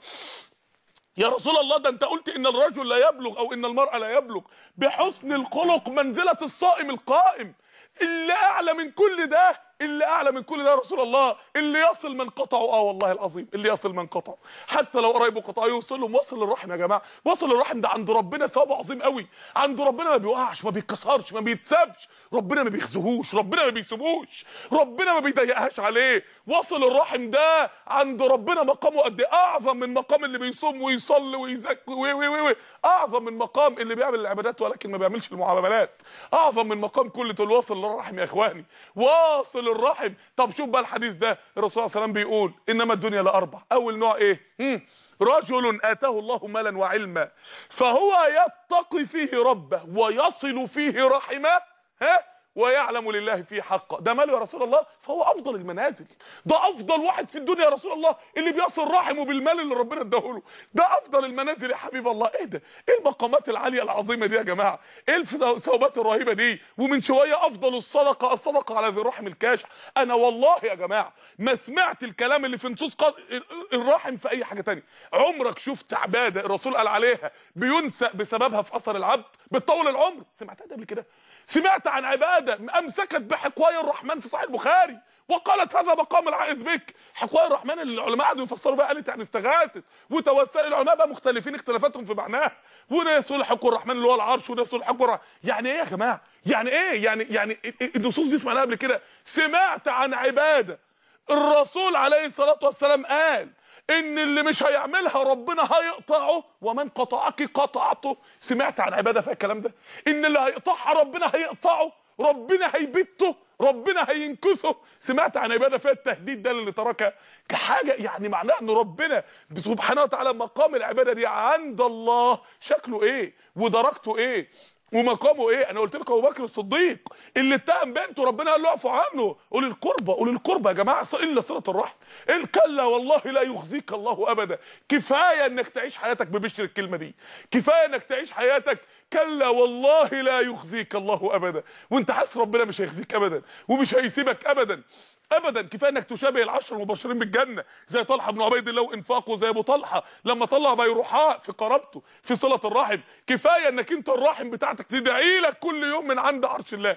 يا رسول الله ده انت قلت ان الرجل لا يبلغ او ان المرأة لا يبلغ بحسن الخلق منزلة الصائم القائم اللي اعلى من كل ده اللي اعلى من كل ده يا رسول الله اللي يصل من قطعه اه والله العظيم اللي يصل من قطعه حتى لو قرايبه قطعه يوصل لهم وصل الرحم يا جماعه وصل الرحم ده عند ربنا ثوابه عظيم قوي عند ربنا ما بيوقعش ما بيتكسرش ما بيتسابش ربنا ما بيخزهوش ربنا ما بيسيبوش ربنا ما بيضيقهاش عليه وصل الرحم ده عند ربنا مقامه قد ايه اعظم من مقام اللي بيصوم ويصلي ويزكي وي وي وي وي. اعظم من مقام اللي بيعمل العبادات ولكن ما بيعملش المعاملات اعظم من مقام كل دول واصل للرحم يا اخواني واصل الرحم طب شوف بقى الحديث ده الرسول صلى الله عليه وسلم بيقول انما الدنيا لاربع اول نوع ايه مم. رجل اتاه الله مالا وعلما فهو يتقي فيه ربه ويصل فيه رحمه ها ويعلم لله فيه حقا ده ماله يا رسول الله فهو افضل المنازل ده افضل واحد في الدنيا يا رسول الله اللي بيصل رحمه بالمال اللي ربنا اداهوله ده افضل المنازل يا حبيب الله ايه ده ايه المقامات العاليه العظيمه دي يا جماعه ايه الثوابات الرهيبه دي ومن شويه افضل الصدقه الصدقه على ذي الرحم الكاشح انا والله يا جماعه ما سمعت الكلام اللي في نصوص قد... الرحم في اي حاجه تانية عمرك شفت عباده الرسول قال عليها بينسى بسببها في اثر العبد بتطول العمر سمعتها ده قبل كده سمعت عن عباده امسكت بحقواي الرحمن في صحيح البخاري وقالت هذا مقام العائذ بك حقواي الرحمن اللي العلماء قعدوا يفسروا بقى قالت يعني استغاثت وتوسل العلماء بقى مختلفين اختلافاتهم في معناها وناس يقول حق الرحمن اللي هو العرش وناس يقول حق الرحمن يعني ايه يا جماعه يعني ايه يعني يعني النصوص دي سمعناها قبل كده سمعت عن عباده الرسول عليه الصلاه والسلام قال ان اللي مش هيعملها ربنا هيقطعه ومن قطعك قطعته سمعت عن عباده في الكلام ده ان اللي هيقطعها ربنا هيقطعه ربنا هيبته ربنا هينكثه سمعت عن عباده فيها التهديد ده اللي تركها كحاجه يعني معناها ان ربنا سبحانه وتعالى مقام العباده دي عند الله شكله ايه ودرجته ايه ومقامه ايه انا قلت لكم ابو بكر الصديق اللي اتهم بنته ربنا قال له اعفوا عنه قول القربة قول القربة يا جماعه الا صله الرحم إن كلا والله لا يخزيك الله ابدا كفايه انك تعيش حياتك ببشر الكلمه دي كفايه انك تعيش حياتك كلا والله لا يخزيك الله ابدا وانت حاسس ربنا مش هيخزيك ابدا ومش هيسيبك ابدا ابدا كفايه انك تشابه العشر المبشرين بالجنه زي طلحه بن عبيد الله وانفاقه زي ابو طلحه لما طلع بيروحاء في قرابته في صله الرحم كفايه انك انت الرحم بتاعتك تدعي لك كل يوم من عند عرش الله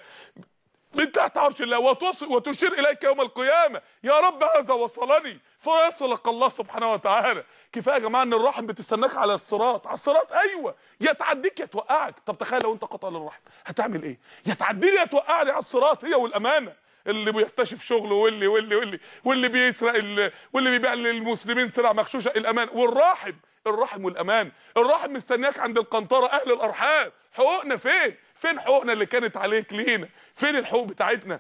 من تحت عرش الله وتص... وتشير اليك يوم القيامه يا رب هذا وصلني فيصلك الله سبحانه وتعالى كفايه يا جماعه ان الرحم بتستناك على الصراط على الصراط ايوه يا تعديك يا توقعك طب تخيل لو انت قطع للرحم هتعمل ايه يا تعديني يا توقعني على الصراط هي والامانه اللي بيكتشف شغله واللي واللي واللي واللي بيسرق ال- واللي بيبيع للمسلمين سلع مغشوشه الامان والراحم الرحم والامان الرحم مستنياك عند القنطره اهل الارحام حقوقنا فين فين حقوقنا اللي كانت عليك لينا فين الحقوق بتاعتنا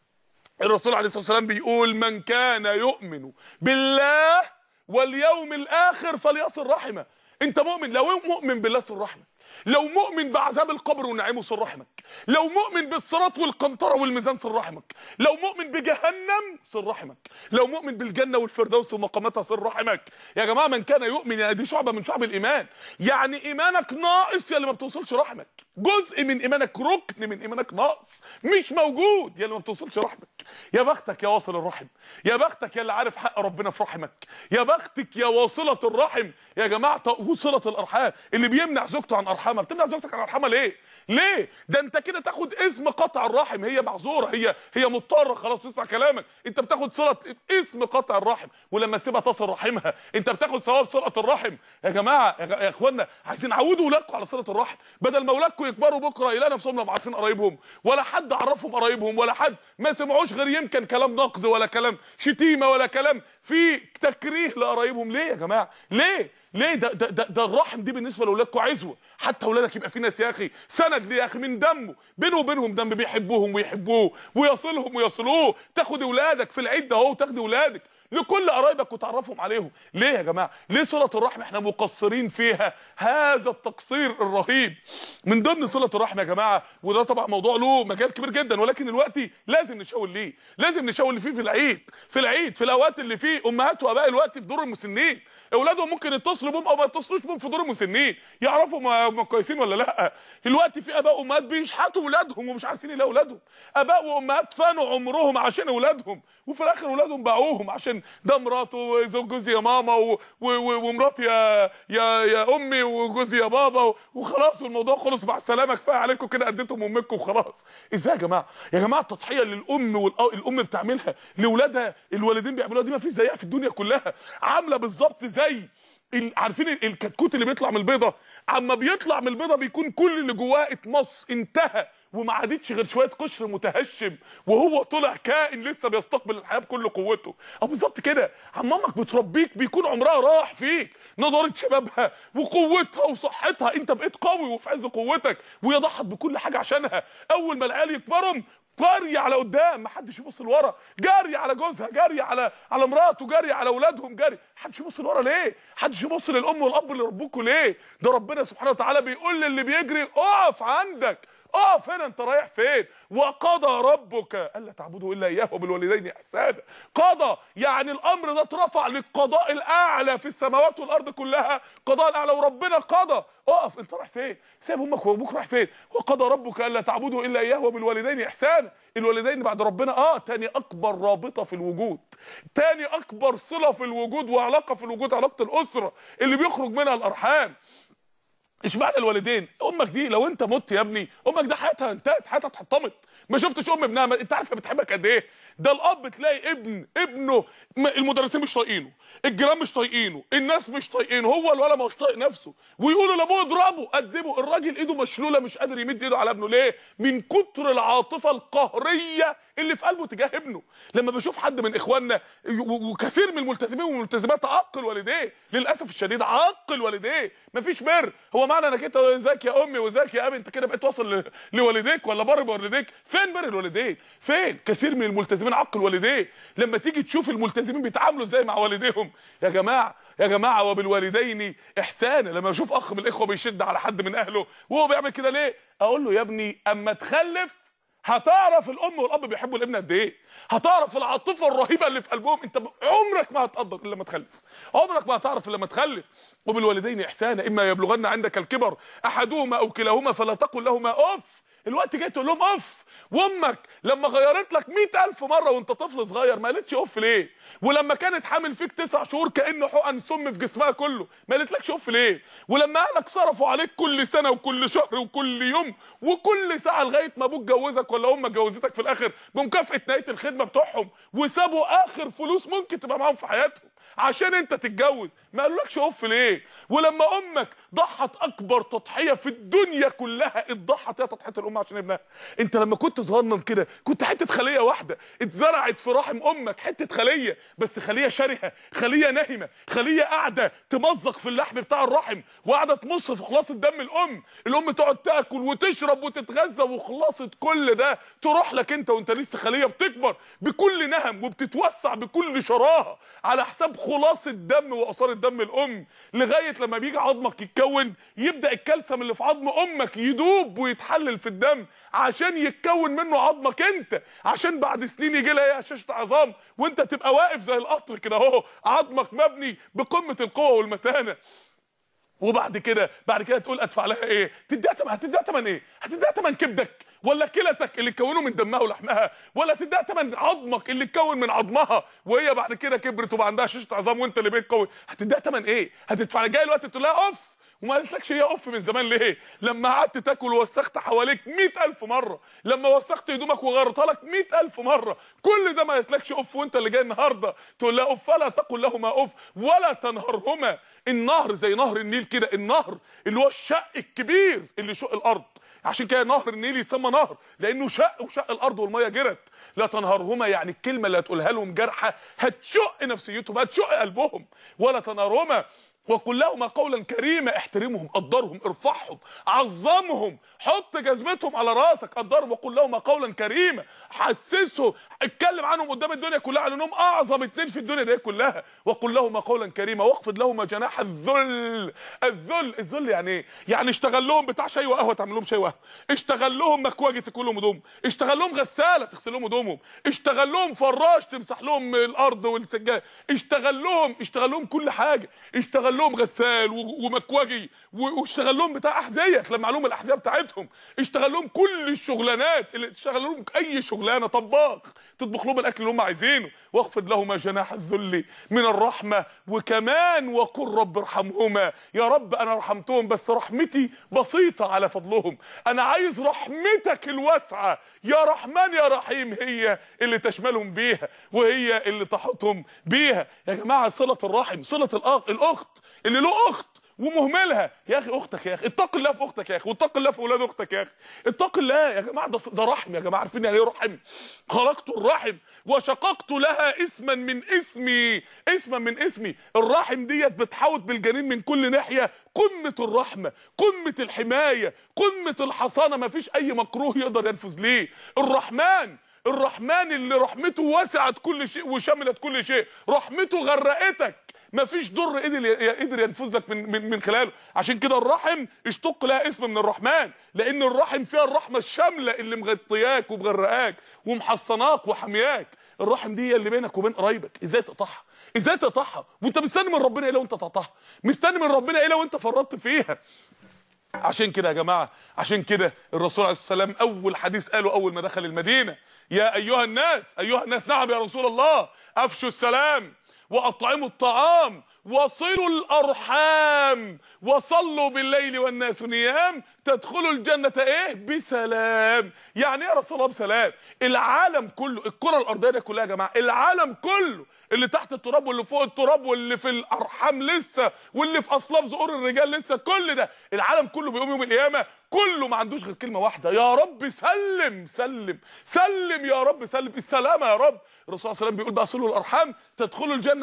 الرسول عليه الصلاه والسلام بيقول من كان يؤمن بالله واليوم الاخر فليصل رحمه انت مؤمن لو مؤمن بالله صل رحمك لو مؤمن بعذاب القبر ونعيمه صل رحمك لو مؤمن بالصراط والقنطره والميزان صل رحمك لو مؤمن بجهنم صل رحمك لو مؤمن بالجنه والفردوس ومقاماتها صل رحمك يا جماعه من كان يؤمن يعني دي شعبه من شعب الايمان يعني ايمانك ناقص يا اللي ما بتوصلش رحمك جزء من ايمانك ركن من ايمانك ناقص مش موجود يا اللي ما بتوصلش رحمك يا بختك يا واصل الرحم يا بختك يا اللي عارف حق ربنا في رحمك يا بختك يا واصله الرحم يا جماعه وصله الارحام اللي بيمنع زوجته عن ارحامها بتمنع زوجتك عن ارحامها ليه ليه ده انت كده تاخد اسم قطع الرحم هي معذوره هي هي مضطره خلاص تسمع كلامك انت بتاخد صله اسم قطع الرحم ولما تسيبها تصل رحمها انت بتاخد ثواب صله الرحم يا جماعه يا, يا اخوانا عايزين عودوا ولادكم على صله الرحم بدل ما ولادكم يكبروا بكره يلاقوا نفسهم لا عارفين قرايبهم ولا حد عرفهم قرايبهم ولا حد ما سمعوش غير يمكن كلام نقد ولا كلام شتيمه ولا كلام في تكريه لقرايبهم ليه يا جماعه ليه ليه ده ده ده, ده الرحم دي بالنسبه لاولادكم عزوه حتى اولادك يبقى في ناس يا اخي سند ليه يا اخي من دمه بينه وبينهم دم بيحبوهم ويحبوه ويصلهم ويصلوه تاخد اولادك في العيد ده اهو تاخد اولادك لكل قرايبك وتعرفهم عليهم ليه يا جماعه ليه صله الرحم احنا مقصرين فيها هذا التقصير الرهيب من ضمن صله الرحم يا جماعه وده طبعا موضوع له مجال كبير جدا ولكن دلوقتي لازم نشاور ليه لازم نشاور فيه في العيد في العيد في الاوقات اللي فيه امهات واباء الوقت في دور المسنين اولادهم ممكن يتصلوا بهم او ما يتصلوش بهم في دور المسنين يعرفوا ما ما كويسين ولا لا الوقت في اباء وامهات بيشحتوا اولادهم ومش عارفين يلاقوا اولادهم اباء وامهات فانوا عمرهم عشان اولادهم وفي الاخر اولادهم باعوهم عشان ده مراته وزوج جوزي يا ماما و- و- و- ومراتي يا يا يا امي وجوزي يا بابا وخلاص والموضوع خلص مع السلامه كفايه عليكم كده اديتهم امكم وخلاص ازاي يا جماعه يا جماعه التضحيه اللي الام والام بتعملها لاولادها الوالدين بيعملوها دي ما فيش زيها في الدنيا كلها عامله بالظبط زي ال- عارفين ال- الكتكوت اللي بيطلع من البيضه اما بيطلع من البيضه بيكون كل اللي جواه اتمص انتهى وما عادتش غير شويه قشر متهشم وهو طلع كائن لسه بيستقبل الحياه بكل قوته او بالظبط كده عم امك بتربيك بيكون عمرها راح فيك نضاره شبابها وقوتها وصحتها انت بقيت قوي وفي عز قوتك وهي ضحت بكل حاجه عشانها اول ما العيال يكبروا جري على قدام ما حدش يبص لورا جري على جوزها جري على على مراته جري على اولادهم جري حدش يبص لورا ليه حدش يبص للام والاب اللي ربوكوا ليه ده ربنا سبحانه وتعالى بيقول للي بيجري اقف عندك اقف هنا انت رايح فين وقضى ربك الا تعبدوا الا اياه وبالوالدين احسانا قضى يعني الامر ده اترفع للقضاء الاعلى في السماوات والارض كلها قضاء الاعلى وربنا قضى اقف انت رايح فين سيب امك وابوك رايح فين وقضى ربك الا تعبدوا الا اياه وبالوالدين احسانا الوالدين بعد ربنا اه تاني اكبر رابطه في الوجود تاني اكبر صله في الوجود وعلاقه في الوجود علاقه الاسره اللي بيخرج منها الارحام اشمعنى الوالدين امك دي لو انت مت يا ابني امك ده حياتها انتهت حياتها اتحطمت ما شفتش ام ابنها ما انت عارف هي بتحبك قد ايه ده الاب تلاقي ابن ابنه ما- المدرسين مش طايقينه الجيران مش طايقينه الناس مش طايقينه هو الولد مش طايق نفسه ويقولوا لابوه اضربه قدمه الراجل ايده مشلوله مش قادر يمد ايده على ابنه ليه من كتر العاطفه القهريه اللي في قلبه تجاه ابنه لما بشوف حد من اخواننا و- وكثير من الملتزمين والملتزمات عاق الوالديه للاسف الشديد عاق الوالديه مفيش بر هو معنى انك انت ازيك يا امي وازيك يا ابي انت كده بقيت واصل ل- لوالديك ولا بر بوالديك فين بر الوالدين فين كثير من الملتزمين عق الوالدين لما تيجي تشوف الملتزمين بيتعاملوا ازاي مع والديهم يا جماعه يا جماعه وبالوالدين احسانا لما اشوف اخ من الاخوه بيشد على حد من اهله وهو بيعمل كده ليه اقول له يا ابني اما تخلف هتعرف الام والاب بيحبوا الابن قد ايه هتعرف العاطفه الرهيبه اللي في قلبهم انت عمرك ما هتقدر الا لما تخلف عمرك ما هتعرف الا لما تخلف وبالوالدين احسانا اما يبلغن عندك الكبر احدهما او كلاهما فلا تقل لهما اف الوقت جاي تقول لهم اف وامك لما غيرت لك مئة ألف مرة وانت طفل صغير ما قالتش اف ليه ولما كانت حامل فيك تسع شهور كأنه حقن سم في جسمها كله ما قالتلكش اف ليه ولما اهلك صرفوا عليك كل سنة وكل شهر وكل يوم وكل ساعة لغاية ما ابوك جوزك ولا امك جوزتك في الاخر بمكافأة نهاية الخدمة بتوعهم وسابوا اخر فلوس ممكن تبقى معاهم في حياتهم عشان انت تتجوز ما قالولكش اف ليه ولما امك ضحت اكبر تضحيه في الدنيا كلها اتضحت هي تضحيه الام عشان ابنها انت لما كنت صغنن كده كنت حته خليه واحده اتزرعت في رحم امك حته خليه بس خليه شرهه خليه نهمه خليه قاعده تمزق في اللحم بتاع الرحم وقاعده تمص في خلاصه دم الام الام تقعد تاكل وتشرب وتتغذى وخلاصه كل ده تروح لك انت وانت لسه خليه بتكبر بكل نهم وبتتوسع بكل شراهه على حساب خلاصه دم واثار الدم الام لغايه لما بيجي عظمك يتكون يبدا الكالسيوم اللي في عظم امك يدوب ويتحلل في الدم عشان يتكون منه عظمك انت عشان بعد سنين يجي لها ايه هشاشه عظام وانت تبقى واقف زي القطر كده اهو عظمك مبني بقمه القوه والمتانه وبعد كده بعد كده تقول ادفع لها ايه تديها تمن هتديها تمن ايه هتديها تمن كبدك ولا كلتك اللي تكونه من دمها ولحمها ولا تديها تمن عظمك اللي اتكون من عظمها وهي بعد كده كبرت وبقى عندها شاشه عظام وانت اللي بقيت قوي هتديها تمن ايه هتدفع جاي الوقت تقول لها اوف وما قالتلكش هي اوف من زمان ليه لما قعدت تاكل ووسخت حواليك مئة ألف مرة لما وسخت هدومك وغيرتها لك مئة ألف مرة كل ده ما قالتلكش اوف وانت اللي جاي النهارده تقول لها اوف فلا تقل لهما اوف ولا تنهرهما النهر زي نهر النيل كده النهر اللي هو الشق الكبير اللي شق الارض عشان كده نهر النيل يتسمى نهر لانه شق وشق الارض والميه جرت لا تنهرهما يعني الكلمه اللي هتقولها لهم جرحه هتشق نفسيتهم هتشق قلبهم ولا تنهرهما وقل لهما قولا كريما احترمهم قدرهم ارفعهم عظمهم حط جزمتهم على راسك قدرهم وقل لهما قولا كريما حسسهم اتكلم عنهم قدام الدنيا كلها على انهم اعظم اتنين في الدنيا دي كلها وقل لهما قولا كريما واخفض لهما جناح الذل الذل الذل يعني ايه يعني اشتغل لهم بتاع شاي وقهوه تعمل لهم شاي وقهوه اشتغل لهم مكواجي تكون لهم هدوم اشتغل لهم غساله تغسل لهم هدومهم اشتغل لهم فراش تمسح لهم الارض والسجاد اشتغل لهم اشتغل لهم كل حاجه اشتغل لهم غسال و- ومكواجي و- واشتغل لهم بتاع احذيه تلمع لهم الاحذيه بتاعتهم اشتغل لهم كل الشغلانات اللي تشتغل لهم اي شغلانه طباخ تطبخ لهم الاكل اللي هم عايزينه واخفض لهما جناح الذل من الرحمه وكمان وقل رب ارحمهما يا رب انا رحمتهم بس رحمتي بسيطه على فضلهم انا عايز رحمتك الواسعه يا رحمن يا رحيم هي اللي تشملهم بيها وهي اللي تحطهم بيها يا جماعه صله الرحم صله الأخ الاخت اللي له اخت ومهملها يا اخي اختك يا اخي اتق الله في اختك يا اخي واتق الله في اولاد اختك يا اخي اتق الله يا جماعه ده ده رحم يا جماعه عارفين يعني ايه رحم خلقت الرحم وشققت لها اسما من اسمي اسما من اسمي الرحم ديت بتحوط بالجنين من كل ناحيه قمه الرحمه قمه الحمايه قمه الحصانه ما فيش اي مكروه يقدر ينفذ ليه الرحمن الرحمن اللي رحمته وسعت كل شيء وشملت كل شيء رحمته غرقتك مفيش ضر قدر قدر ينفذ لك من من من خلاله عشان كده الرحم اشتق لها اسم من الرحمن لان الرحم فيها الرحمه الشامله اللي مغطياك ومغرقاك ومحصناك وحمياك الرحم دي هي اللي بينك وبين قرايبك ازاي تقطعها ازاي تقطعها وانت مستني من ربنا ايه لو انت تقطعها مستني من ربنا ايه لو انت فرطت فيها عشان كده يا جماعه عشان كده الرسول عليه السلام اول حديث قاله اول ما دخل المدينه يا ايها الناس ايها الناس نعم يا رسول الله افشوا السلام واطعموا الطعام وصلوا الارحام وصلوا بالليل والناس نيام تدخلوا الجنه ايه بسلام يعني ايه يا رسول الله بسلام العالم كله الكره الارضيه دي كلها يا جماعه العالم كله اللي تحت التراب واللي فوق التراب واللي في الارحام لسه واللي في اصلاب ظهور الرجال لسه كل ده العالم كله بيقوم يوم القيامه كله ما عندوش غير كلمه واحده يا رب سلم سلم سلم يا رب سلم السلامه يا رب الرسول صلى الله عليه وسلم بيقول بقى صلوا الارحام تدخلوا الجنه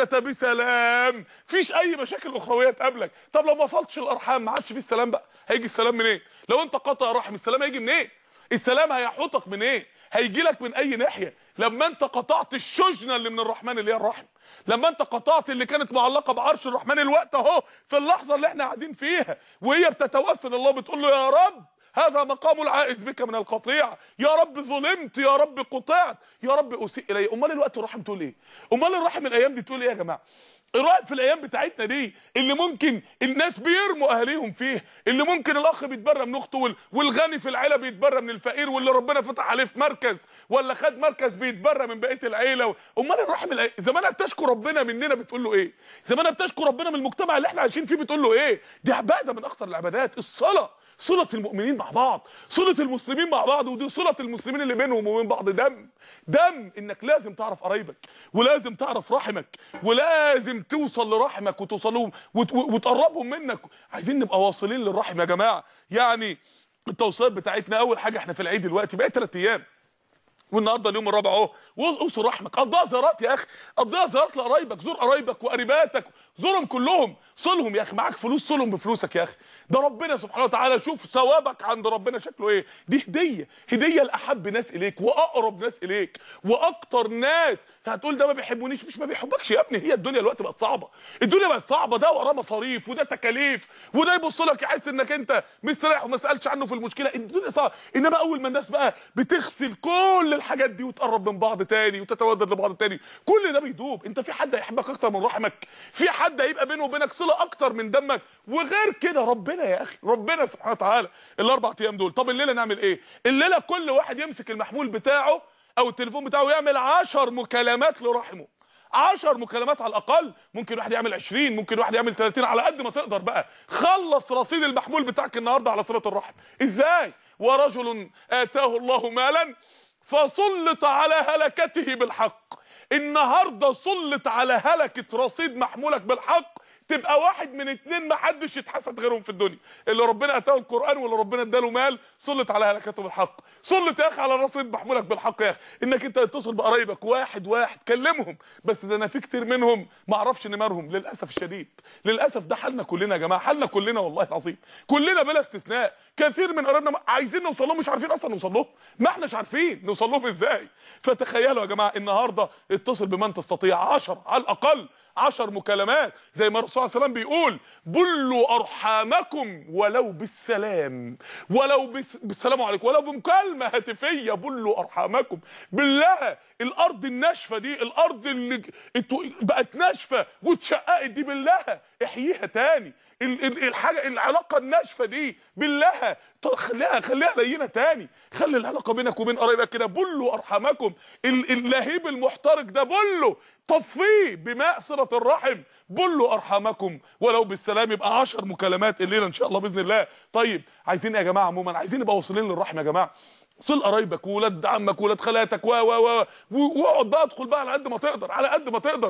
بسلام فيش اي مشاكل اخرويه تقابلك طب لو ما وصلتش الارحام ما عادش فيه السلام بقى هيجي السلام منين إيه؟ لو انت قاطع رحم السلام هيجي منين إيه؟ السلام هيحوطك من ايه هيجي لك من اي ناحيه لما انت قطعت الشجنه اللي من الرحمن اللي هي الرحم لما انت قطعت اللي كانت معلقه بعرش الرحمن الوقت اهو في اللحظه اللي احنا قاعدين فيها وهي بتتوسل الله بتقول له يا رب هذا مقام العائز بك من القطيع يا رب ظلمت يا رب قطعت يا رب اسيء الي امال الوقت الرحم تقول ايه امال الرحم الايام دي تقول ايه يا جماعه الرأي في الايام بتاعتنا دي اللي ممكن الناس بيرموا اهاليهم فيه اللي ممكن الاخ بيتبرى من اخته والغني في العيله بيتبرى من الفقير واللي ربنا فتح عليه في مركز ولا خد مركز بيتبرى من بقيه العيله امال الرحم الأي... زمانها بتشكر ربنا مننا بتقول له ايه زمانها بتشكر ربنا من المجتمع اللي احنا عايشين فيه بتقول له ايه دي عباده من اخطر العبادات الصلاه صلة المؤمنين مع بعض صلة المسلمين مع بعض ودي صلة المسلمين اللي بينهم وبين بعض دم دم انك لازم تعرف قرايبك ولازم تعرف رحمك ولازم توصل لرحمك وتوصل لهم وت وتقربهم منك عايزين نبقى واصلين للرحم يا جماعة يعني التوصيات بتاعتنا اول حاجة احنا في العيد دلوقتي بقى 3 ايام والنهارده اليوم الرابع اهو اوصل رحمك قضيها زيارات يا اخي قضيها زيارات لقرايبك زور قرايبك وقريباتك زورهم كلهم صلهم يا اخي معاك فلوس صلهم بفلوسك يا اخي ده ربنا سبحانه وتعالى شوف ثوابك عند ربنا شكله ايه دي هديه هديه لاحب ناس اليك واقرب ناس اليك واكتر ناس هتقول ده ما بيحبونيش مش ما بيحبكش يا ابني هي الدنيا الوقت بقت صعبه الدنيا بقت صعبه ده وراه مصاريف وده تكاليف وده يبص لك يحس انك انت مستريح وما سالش عنه في المشكله الدنيا صعبه انما اول ما الناس بقى بتغسل كل الحاجات دي وتقرب من بعض تاني وتتودد لبعض تاني كل ده بيدوب انت في حد هيحبك اكتر من رحمك في حد هيبقى بينه وبينك صله اكتر من دمك وغير كده ربنا يا اخي ربنا سبحانه وتعالى الاربع ايام دول طب الليله نعمل ايه الليله كل واحد يمسك المحمول بتاعه او التليفون بتاعه يعمل 10 مكالمات لرحمه 10 مكالمات على الاقل ممكن واحد يعمل 20 ممكن واحد يعمل 30 على قد ما تقدر بقى خلص رصيد المحمول بتاعك النهارده على صله الرحم ازاي ورجل اتاه الله مالا فسلط على هلكته بالحق النهارده سلط على هلكه رصيد محمولك بالحق تبقى واحد من اتنين ما حدش يتحسد غيرهم في الدنيا اللي ربنا اتاه القران واللي ربنا اداله مال سلط على هلكته بالحق سلط يا اخي على رصيد محمولك بالحق يا اخي انك انت تتصل بقرايبك واحد واحد كلمهم بس ده انا في كتير منهم ما اعرفش نمرهم للاسف الشديد للاسف ده حالنا كلنا يا جماعه حالنا كلنا والله العظيم كلنا بلا استثناء كثير من قرايبنا عايزين نوصل لهم مش عارفين اصلا نوصل لهم ما احناش عارفين نوصل لهم ازاي فتخيلوا يا جماعه النهارده اتصل بمن تستطيع 10 على الاقل 10 مكالمات زي ما الرسول صلى الله عليه وسلم بيقول بلوا ارحامكم ولو بالسلام ولو بس بالسلام عليكم ولو بمكالمه هاتفيه بلوا ارحامكم بالله الارض الناشفه دي الارض اللي بقت ناشفه واتشققت دي بالله احييها تاني الحاجه العلاقه الناشفه دي بالله خليها خليها لينه تاني خلي العلاقه بينك وبين قرايبك كده بلوا ارحامكم اللهيب المحترق ده بله طفيه بماء صله الرحم بلوا ارحامكم ولو بالسلام يبقى 10 مكالمات الليله ان شاء الله باذن الله طيب عايزين يا جماعه عموما عايزين نبقى واصلين للرحم يا جماعه صل قرايبك وولاد عمك وولاد خالاتك و و و واقعد بقى ادخل بقى على قد ما تقدر على قد ما تقدر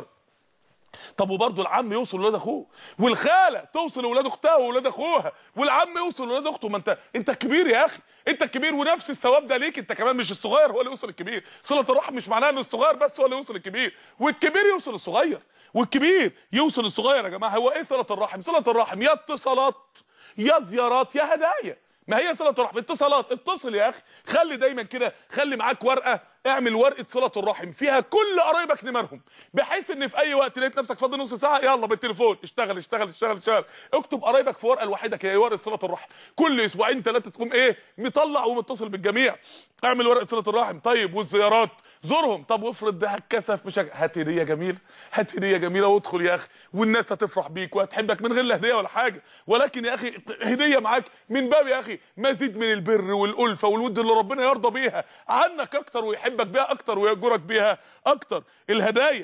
طب وبرضه العم يوصل لولاد اخوه والخاله توصل لولاد اختها وولاد اخوها والعم يوصل لولاد اخته ما انت انت الكبير يا اخي انت الكبير ونفس الثواب ده ليك انت كمان مش الصغير هو اللي يوصل الكبير صله الرحم مش معناها ان الصغير بس هو اللي يوصل الكبير والكبير يوصل الصغير والكبير يوصل الصغير يا جماعه هو ايه صله الرحم صله الرحم يا اتصالات يا زيارات يا هدايا ما هي صله الرحم اتصالات اتصل يا اخي خلي دايما كده خلي معاك ورقه اعمل ورقه صله الرحم فيها كل قرايبك نمرهم بحيث ان في اي وقت لقيت نفسك فاضي نص ساعه يلا بالتليفون اشتغل اشتغل اشتغل اشتغل اكتب قرايبك في ورقه الوحيده كده ورقه صله الرحم كل اسبوعين ثلاثه تقوم ايه مطلع ومتصل بالجميع اعمل ورقه صله الرحم طيب والزيارات زورهم طب وافرض ده هتكسف مش هات هديه جميله هات هديه جميله وادخل يا اخي والناس هتفرح بيك وهتحبك من غير لا هديه ولا حاجه ولكن يا اخي هديه معاك من باب يا اخي مزيد من البر والالفه والود اللي ربنا يرضى بيها عنك اكتر ويحبك بيها اكتر ويجرك بيها اكتر الهدايا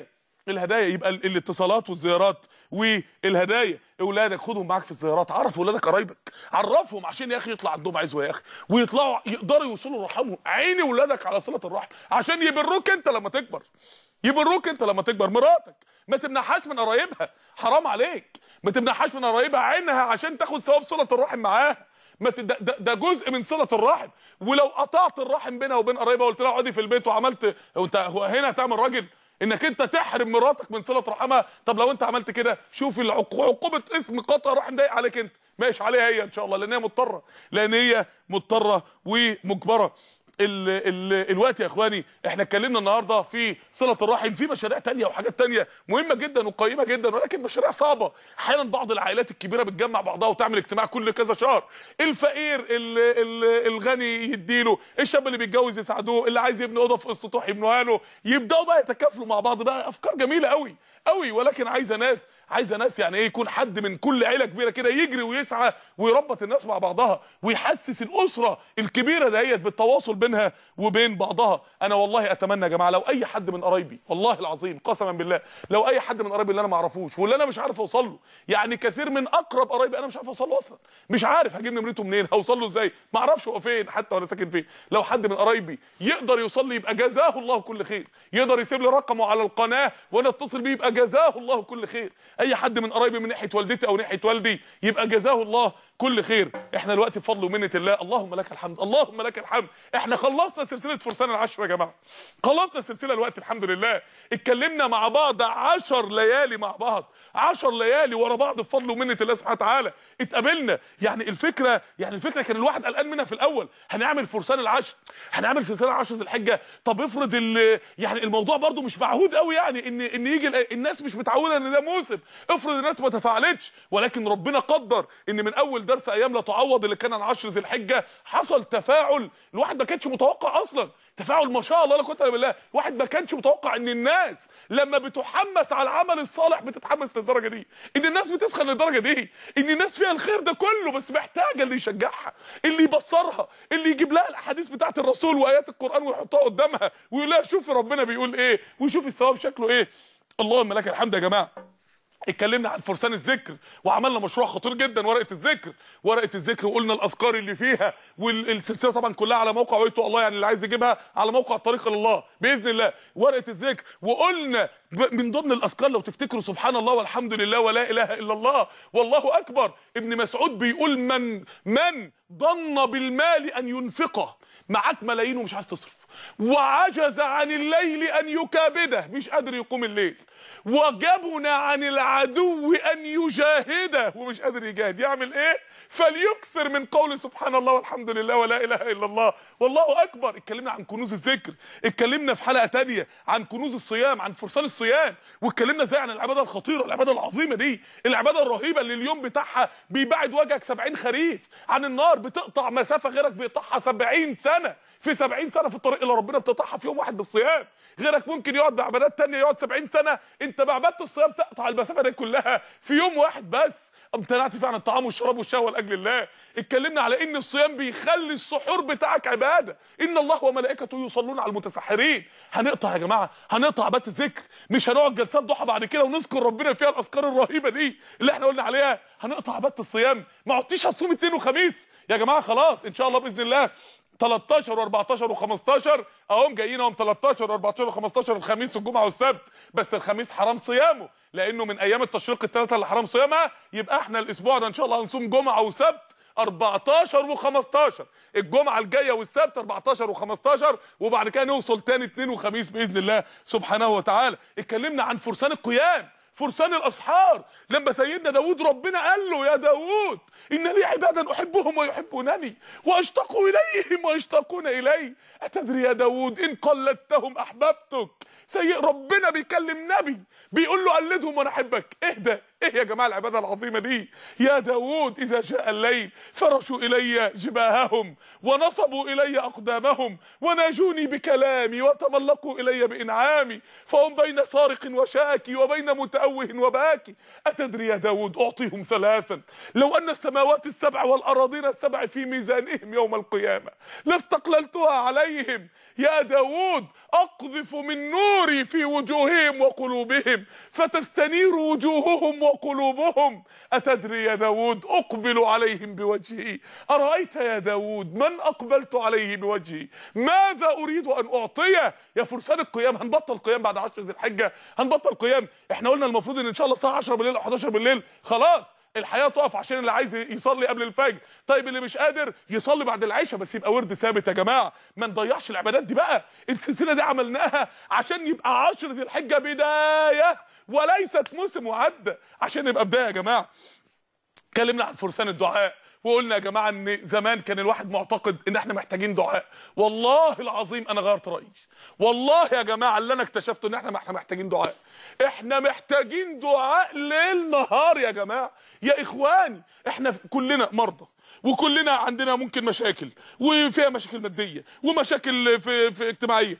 الهدايا يبقى ال- الاتصالات والزيارات والهدايا اولادك خدهم معاك في الزيارات عرف اولادك قرايبك عرفهم عشان يا اخي يطلع عندهم عزوه يا اخي ويطلعوا يقدروا يوصلوا لرحمهم عيني اولادك على صله الرحم عشان يبروك انت لما تكبر يبروك انت لما تكبر مراتك ما تمنعهاش من قرايبها حرام عليك ما تمنعهاش من قرايبها عينها عشان تاخد ثواب صله الرحم معاها ما ت- ده, ده, ده جزء من صله الرحم ولو قطعت الرحم بينها وبين قرايبها وقلت لها اقعدي في البيت وعملت وانت هو هنا هتعمل راجل انك انت تحرم مراتك من صله رحمها طب لو انت عملت كده شوف العق- عقوبه اثم قطع رحم ده عليك انت ماشي عليها هي ان شاء الله لان هي مضطره لان هي مضطره ومجبره ال ال الوقت يا اخواني احنا اتكلمنا النهارده في صله الرحم في مشاريع تانية وحاجات تانية مهمه جدا وقيمه جدا ولكن مشاريع صعبه احيانا بعض العائلات الكبيره بتجمع بعضها وتعمل اجتماع كل كذا شهر الفقير ال ال الغني يديله الشاب اللي بيتجوز يساعدوه اللي عايز يبني اوضه في السطوح يبنوها له يبداوا بقى يتكافلوا مع بعض بقى افكار جميله قوي قوي ولكن عايزه ناس عايزه ناس يعني ايه يكون حد من كل عيله كبيره كده يجري ويسعى ويربط الناس مع بعضها ويحسس الاسره الكبيره دهيت بالتواصل بينها وبين بعضها انا والله اتمنى يا جماعه لو اي حد من قرايبي والله العظيم قسما بالله لو اي حد من قرايبي اللي انا ما اعرفوش واللي انا مش عارف اوصل له يعني كثير من اقرب قرايبي انا مش عارف اوصل له اصلا مش عارف هجيب نمرته منين هوصل له ازاي ما اعرفش هو فين حتى ولا ساكن فين لو حد من قرايبي يقدر يوصل لي يبقى جزاه الله كل خير يقدر يسيب لي رقمه على القناه وانا اتصل بيه يبقى جزاه الله كل خير اي حد من قرايبي من ناحيه والدتي او ناحيه والدي يبقى جزاه الله كل خير احنا دلوقتي بفضل ومنه الله اللهم لك الحمد اللهم لك الحمد احنا خلصنا سلسله فرسان العشر يا جماعه خلصنا السلسله الوقت الحمد لله اتكلمنا مع بعض عشر ليالي مع بعض عشر ليالي ورا بعض بفضل ومنه الله سبحانه وتعالى اتقابلنا يعني الفكره يعني الفكره كان الواحد قلقان منها في الاول هنعمل فرسان العشر هنعمل سلسله عشر ذي الحجه طب افرض ال- يعني الموضوع برضو مش معهود قوي يعني ان ان يجي ال- الناس مش متعوده ان ده موسم افرض الناس ما تفاعلتش ولكن ربنا قدر ان من اول درس ايام لا تعوض اللي كان عن عشر ذي الحجه حصل تفاعل الواحد ما كانش متوقع اصلا تفاعل ما شاء الله لا قوه الا بالله الواحد ما كانش متوقع ان الناس لما بتحمس على العمل الصالح بتتحمس للدرجه دي ان الناس بتسخن للدرجه دي ان الناس فيها الخير ده كله بس محتاجه اللي يشجعها اللي يبصرها اللي يجيب لها الاحاديث بتاعه الرسول وايات القران ويحطها قدامها ويقول لها شوفي ربنا بيقول ايه وشوفي الثواب شكله ايه اللهم لك الحمد يا جماعه اتكلمنا عن فرسان الذكر وعملنا مشروع خطير جدا ورقه الذكر ورقه الذكر وقلنا الاذكار اللي فيها والسلسله طبعا كلها على موقع ويتو الله يعني اللي عايز يجيبها على موقع الطريق الى الله باذن الله ورقه الذكر وقلنا ب- من ضمن الاذكار لو تفتكروا سبحان الله والحمد لله ولا اله الا الله والله اكبر ابن مسعود بيقول من من ظن بالمال ان ينفقه معاك ملايين ومش عايز تصرف وعجز عن الليل ان يكابده مش قادر يقوم الليل وجبن عن العدو ان يجاهده ومش قادر يجاهد يعمل ايه فليكثر من قول سبحان الله والحمد لله ولا اله الا الله والله اكبر اتكلمنا عن كنوز الذكر اتكلمنا في حلقه تانية عن كنوز الصيام عن فرسان الصيام واتكلمنا ازاي عن العباده الخطيره العباده العظيمه دي العباده الرهيبه اللي اليوم بتاعها بيبعد وجهك 70 خريف عن النار بتقطع مسافه غيرك بيقطعها 70 سنه في 70 سنه في الطريق اللي ربنا بتقطعها في يوم واحد بالصيام غيرك ممكن يقعد بعبادات تانية يقعد 70 سنه انت بعباده الصيام تقطع المسافه دي كلها في يوم واحد بس امتنعت فيه عن الطعام والشراب والشهوه لاجل الله اتكلمنا على ان الصيام بيخلي السحور بتاعك عباده ان الله وملائكته يصلون على المتسحرين هنقطع يا جماعه هنقطع عباده الذكر مش هنقعد جلسات ضحى بعد كده ونذكر ربنا فيها الاذكار الرهيبه دي اللي احنا قلنا عليها هنقطع عباده الصيام ما عدتيش هتصوم اثنين وخميس يا جماعه خلاص ان شاء الله باذن الله 13 و14 و15 اهم جايين اهم 13 و14 و15 الخميس والجمعه والسبت بس الخميس حرام صيامه لانه من ايام التشريق الثلاثه اللي حرام صيامها يبقى احنا الاسبوع ده ان شاء الله هنصوم جمعه وسبت 14 و15 الجمعه الجايه والسبت 14 و15 وبعد كده نوصل تاني اثنين وخميس باذن الله سبحانه وتعالى اتكلمنا عن فرسان القيام فرسان الاسحار لما سيدنا داود ربنا قال له يا داود ان لي عبادا احبهم ويحبونني واشتاق اليهم ويشتاقون الي اتدري يا داود ان قلدتهم احببتك سيء ربنا بيكلم نبي بيقول له قلدهم وانا احبك اهدى ايه يا جماعه العباده العظيمه دي يا داوود اذا جاء الليل فرشوا الي جباههم ونصبوا الي اقدامهم وناجوني بكلامي وتملقوا الي بانعامي فهم بين سارق وشاكي وبين متأوه وباكي اتدري يا داوود اعطيهم ثلاثا لو ان السماوات السبع والأراضين السبع في ميزانهم يوم القيامة لاستقللتها عليهم يا داود أقذف من نوري في وجوههم وقلوبهم فتستنير وجوههم وقلوبهم أتدري يا داود أقبل عليهم بوجهي أرأيت يا داود من أقبلت عليه بوجهي ماذا أريد أن أعطيه يا فرسان القيام هنبطل قيام بعد 10 ذي الحجة هنبطل قيام احنا قلنا المفروض ان ان شاء الله الساعة 10 بالليل او 11 بالليل خلاص الحياه تقف عشان اللي عايز يصلي قبل الفجر طيب اللي مش قادر يصلي بعد العشاء بس يبقى ورد ثابت يا جماعه ما نضيعش العبادات دي بقى السلسله دي عملناها عشان يبقى 10 ذي الحجه بدايه وليست موسم وعدى عشان يبقى بدايه يا جماعه اتكلمنا عن فرسان الدعاء وقلنا يا جماعه ان زمان كان الواحد معتقد ان احنا محتاجين دعاء والله العظيم انا غيرت رايي والله يا جماعه اللي انا اكتشفته ان احنا احنا محتاجين دعاء احنا محتاجين دعاء ليل نهار يا جماعه يا اخواني احنا كلنا مرضى وكلنا عندنا ممكن مشاكل وفيها مشاكل ماديه ومشاكل في, في اجتماعيه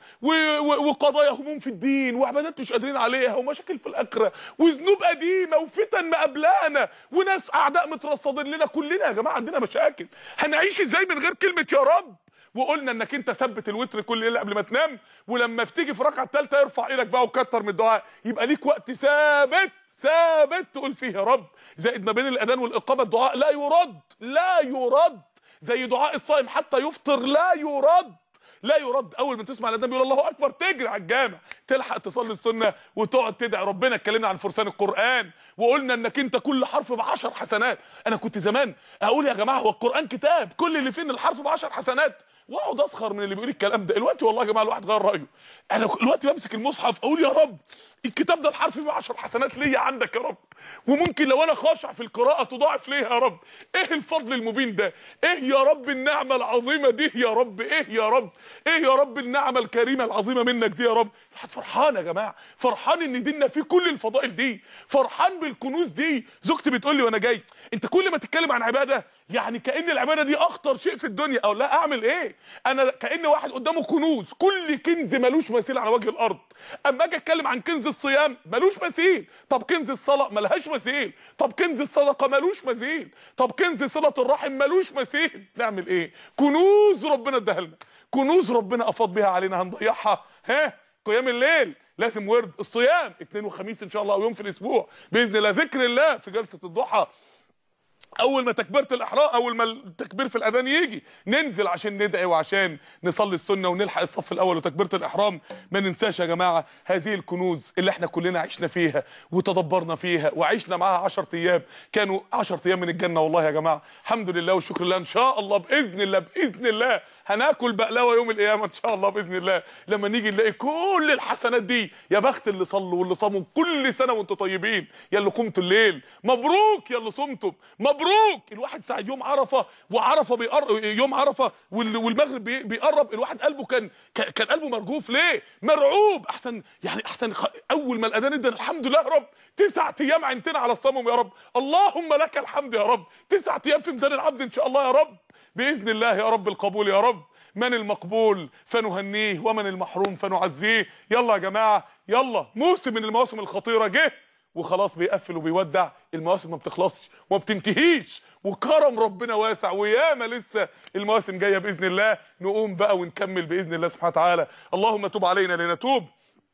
وقضايا هموم في الدين وعبادات مش قادرين عليها ومشاكل في الاخره وذنوب قديمه وفتن مقابلانا وناس اعداء مترصدين لنا كلنا يا جماعه عندنا مشاكل هنعيش ازاي من غير كلمه يا رب وقلنا انك انت ثبت الوتر كل ليله قبل ما تنام ولما تيجي في الركعه الثالثه ارفع ايدك بقى وكتر من الدعاء يبقى ليك وقت ثابت ثابت تقول فيه يا رب زائد ما بين الاذان والاقامه الدعاء لا يرد لا يرد زي دعاء الصائم حتى يفطر لا يرد لا يرد اول ما تسمع الاذان بيقول الله اكبر تجري على الجامع تلحق تصلي السنه وتقعد تدعي ربنا اتكلمنا عن فرسان القران وقلنا انك انت كل حرف بعشر حسنات انا كنت زمان اقول يا جماعه هو القران كتاب كل اللي فيه ان الحرف بعشر حسنات واقعد اسخر من اللي بيقول الكلام ده دلوقتي والله يا جماعه الواحد غير رايه انا دلوقتي بمسك المصحف اقول يا رب الكتاب ده الحرف فيه 10 حسنات ليا عندك يا رب وممكن لو انا خاشع في القراءه تضاعف ليه يا رب ايه الفضل المبين ده ايه يا رب النعمه العظيمه دي يا رب ايه يا رب ايه يا رب النعمه الكريمه العظيمه منك دي يا رب الواحد فرحان يا جماعه فرحان ان ديننا فيه كل الفضائل دي فرحان بالكنوز دي زوجتي بتقول لي وانا جاي انت كل ما تتكلم عن عباده يعني كان العباده دي اخطر شيء في الدنيا او لا اعمل ايه انا كان واحد قدامه كنوز كل كنز ملوش مثيل على وجه الارض اما اجي اتكلم عن كنز الصيام ملوش مثيل طب كنز الصلاه ملهاش مثيل طب كنز الصدقه ملوش مثيل طب كنز صله الرحم ملوش مثيل نعمل ايه كنوز ربنا اداها لنا كنوز ربنا افاض بيها علينا هنضيعها ها قيام الليل لازم ورد الصيام اثنين وخميس ان شاء الله او يوم في الاسبوع باذن الله ذكر الله في جلسه الضحى اول ما تكبيره الاحرام اول ما التكبير في الاذان يجي ننزل عشان ندعي وعشان نصلي السنه ونلحق الصف الاول وتكبيره الاحرام ما ننساش يا جماعه هذه الكنوز اللي احنا كلنا عشنا فيها وتدبرنا فيها وعشنا معاها 10 ايام كانوا 10 ايام من الجنه والله يا جماعه الحمد لله والشكر لله ان شاء الله باذن الله باذن الله هناكل بقلاوه يوم القيامه ان شاء الله باذن الله لما نيجي نلاقي كل الحسنات دي يا بخت اللي صلوا واللي صاموا كل سنه وانتم طيبين يا اللي قمتوا الليل مبروك يا اللي صمتم مبروك الواحد ساعه يوم عرفه وعرفه بيقرب يوم عرفه والمغرب بيقرب الواحد قلبه كان كان قلبه مرجوف ليه مرعوب احسن يعني احسن اول ما الاذان ادى الحمد لله يا رب تسع ايام عينتنا على الصمم يا رب اللهم لك الحمد يا رب تسع ايام في ميزان العبد ان شاء الله يا رب باذن الله يا رب القبول يا رب من المقبول فنهنيه ومن المحروم فنعزيه يلا يا جماعه يلا موسم من المواسم الخطيره جه وخلاص بيقفل وبيودع المواسم ما بتخلصش وما بتنتهيش وكرم ربنا واسع وياما لسه المواسم جايه باذن الله نقوم بقى ونكمل باذن الله سبحانه وتعالى اللهم تب علينا لنتوب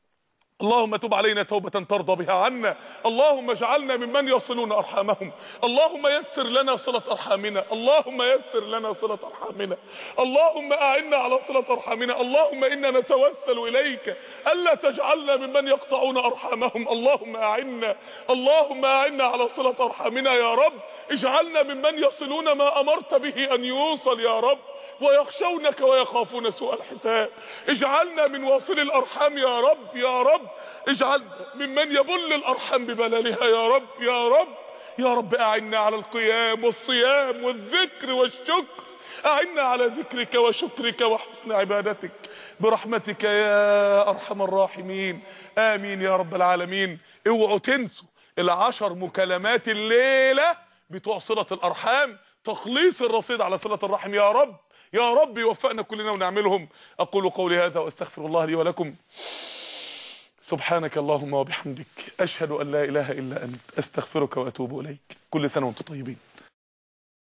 اللهم تب علينا توبة ترضى بها عنا اللهم اجعلنا ممن يصلون أرحامهم اللهم يسر لنا صلة أرحامنا اللهم يسر لنا صلة أرحامنا اللهم أعنا على صلة أرحامنا اللهم إنا نتوسل إليك ألا تجعلنا ممن يقطعون أرحامهم اللهم أعنا اللهم أعنا على صلة أرحامنا يا رب اجعلنا ممن يصلون ما أمرت به أن يوصل يا رب ويخشونك ويخافون سوء الحساب اجعلنا من واصل الأرحام يا رب يا رب اجعلنا ممن يبل الأرحام ببللها يا رب يا رب يا رب أعنا على القيام والصيام والذكر والشكر أعنا على ذكرك وشكرك وحسن عبادتك برحمتك يا أرحم الراحمين آمين يا رب العالمين اوعوا تنسوا العشر مكالمات الليله بتوع صله الارحام تخليص الرصيد على صله الرحم يا رب يا رب يوفقنا كلنا ونعملهم اقول قولي هذا واستغفر الله لي ولكم سبحانك اللهم وبحمدك اشهد ان لا اله الا انت استغفرك واتوب اليك كل سنه وانتم طيبين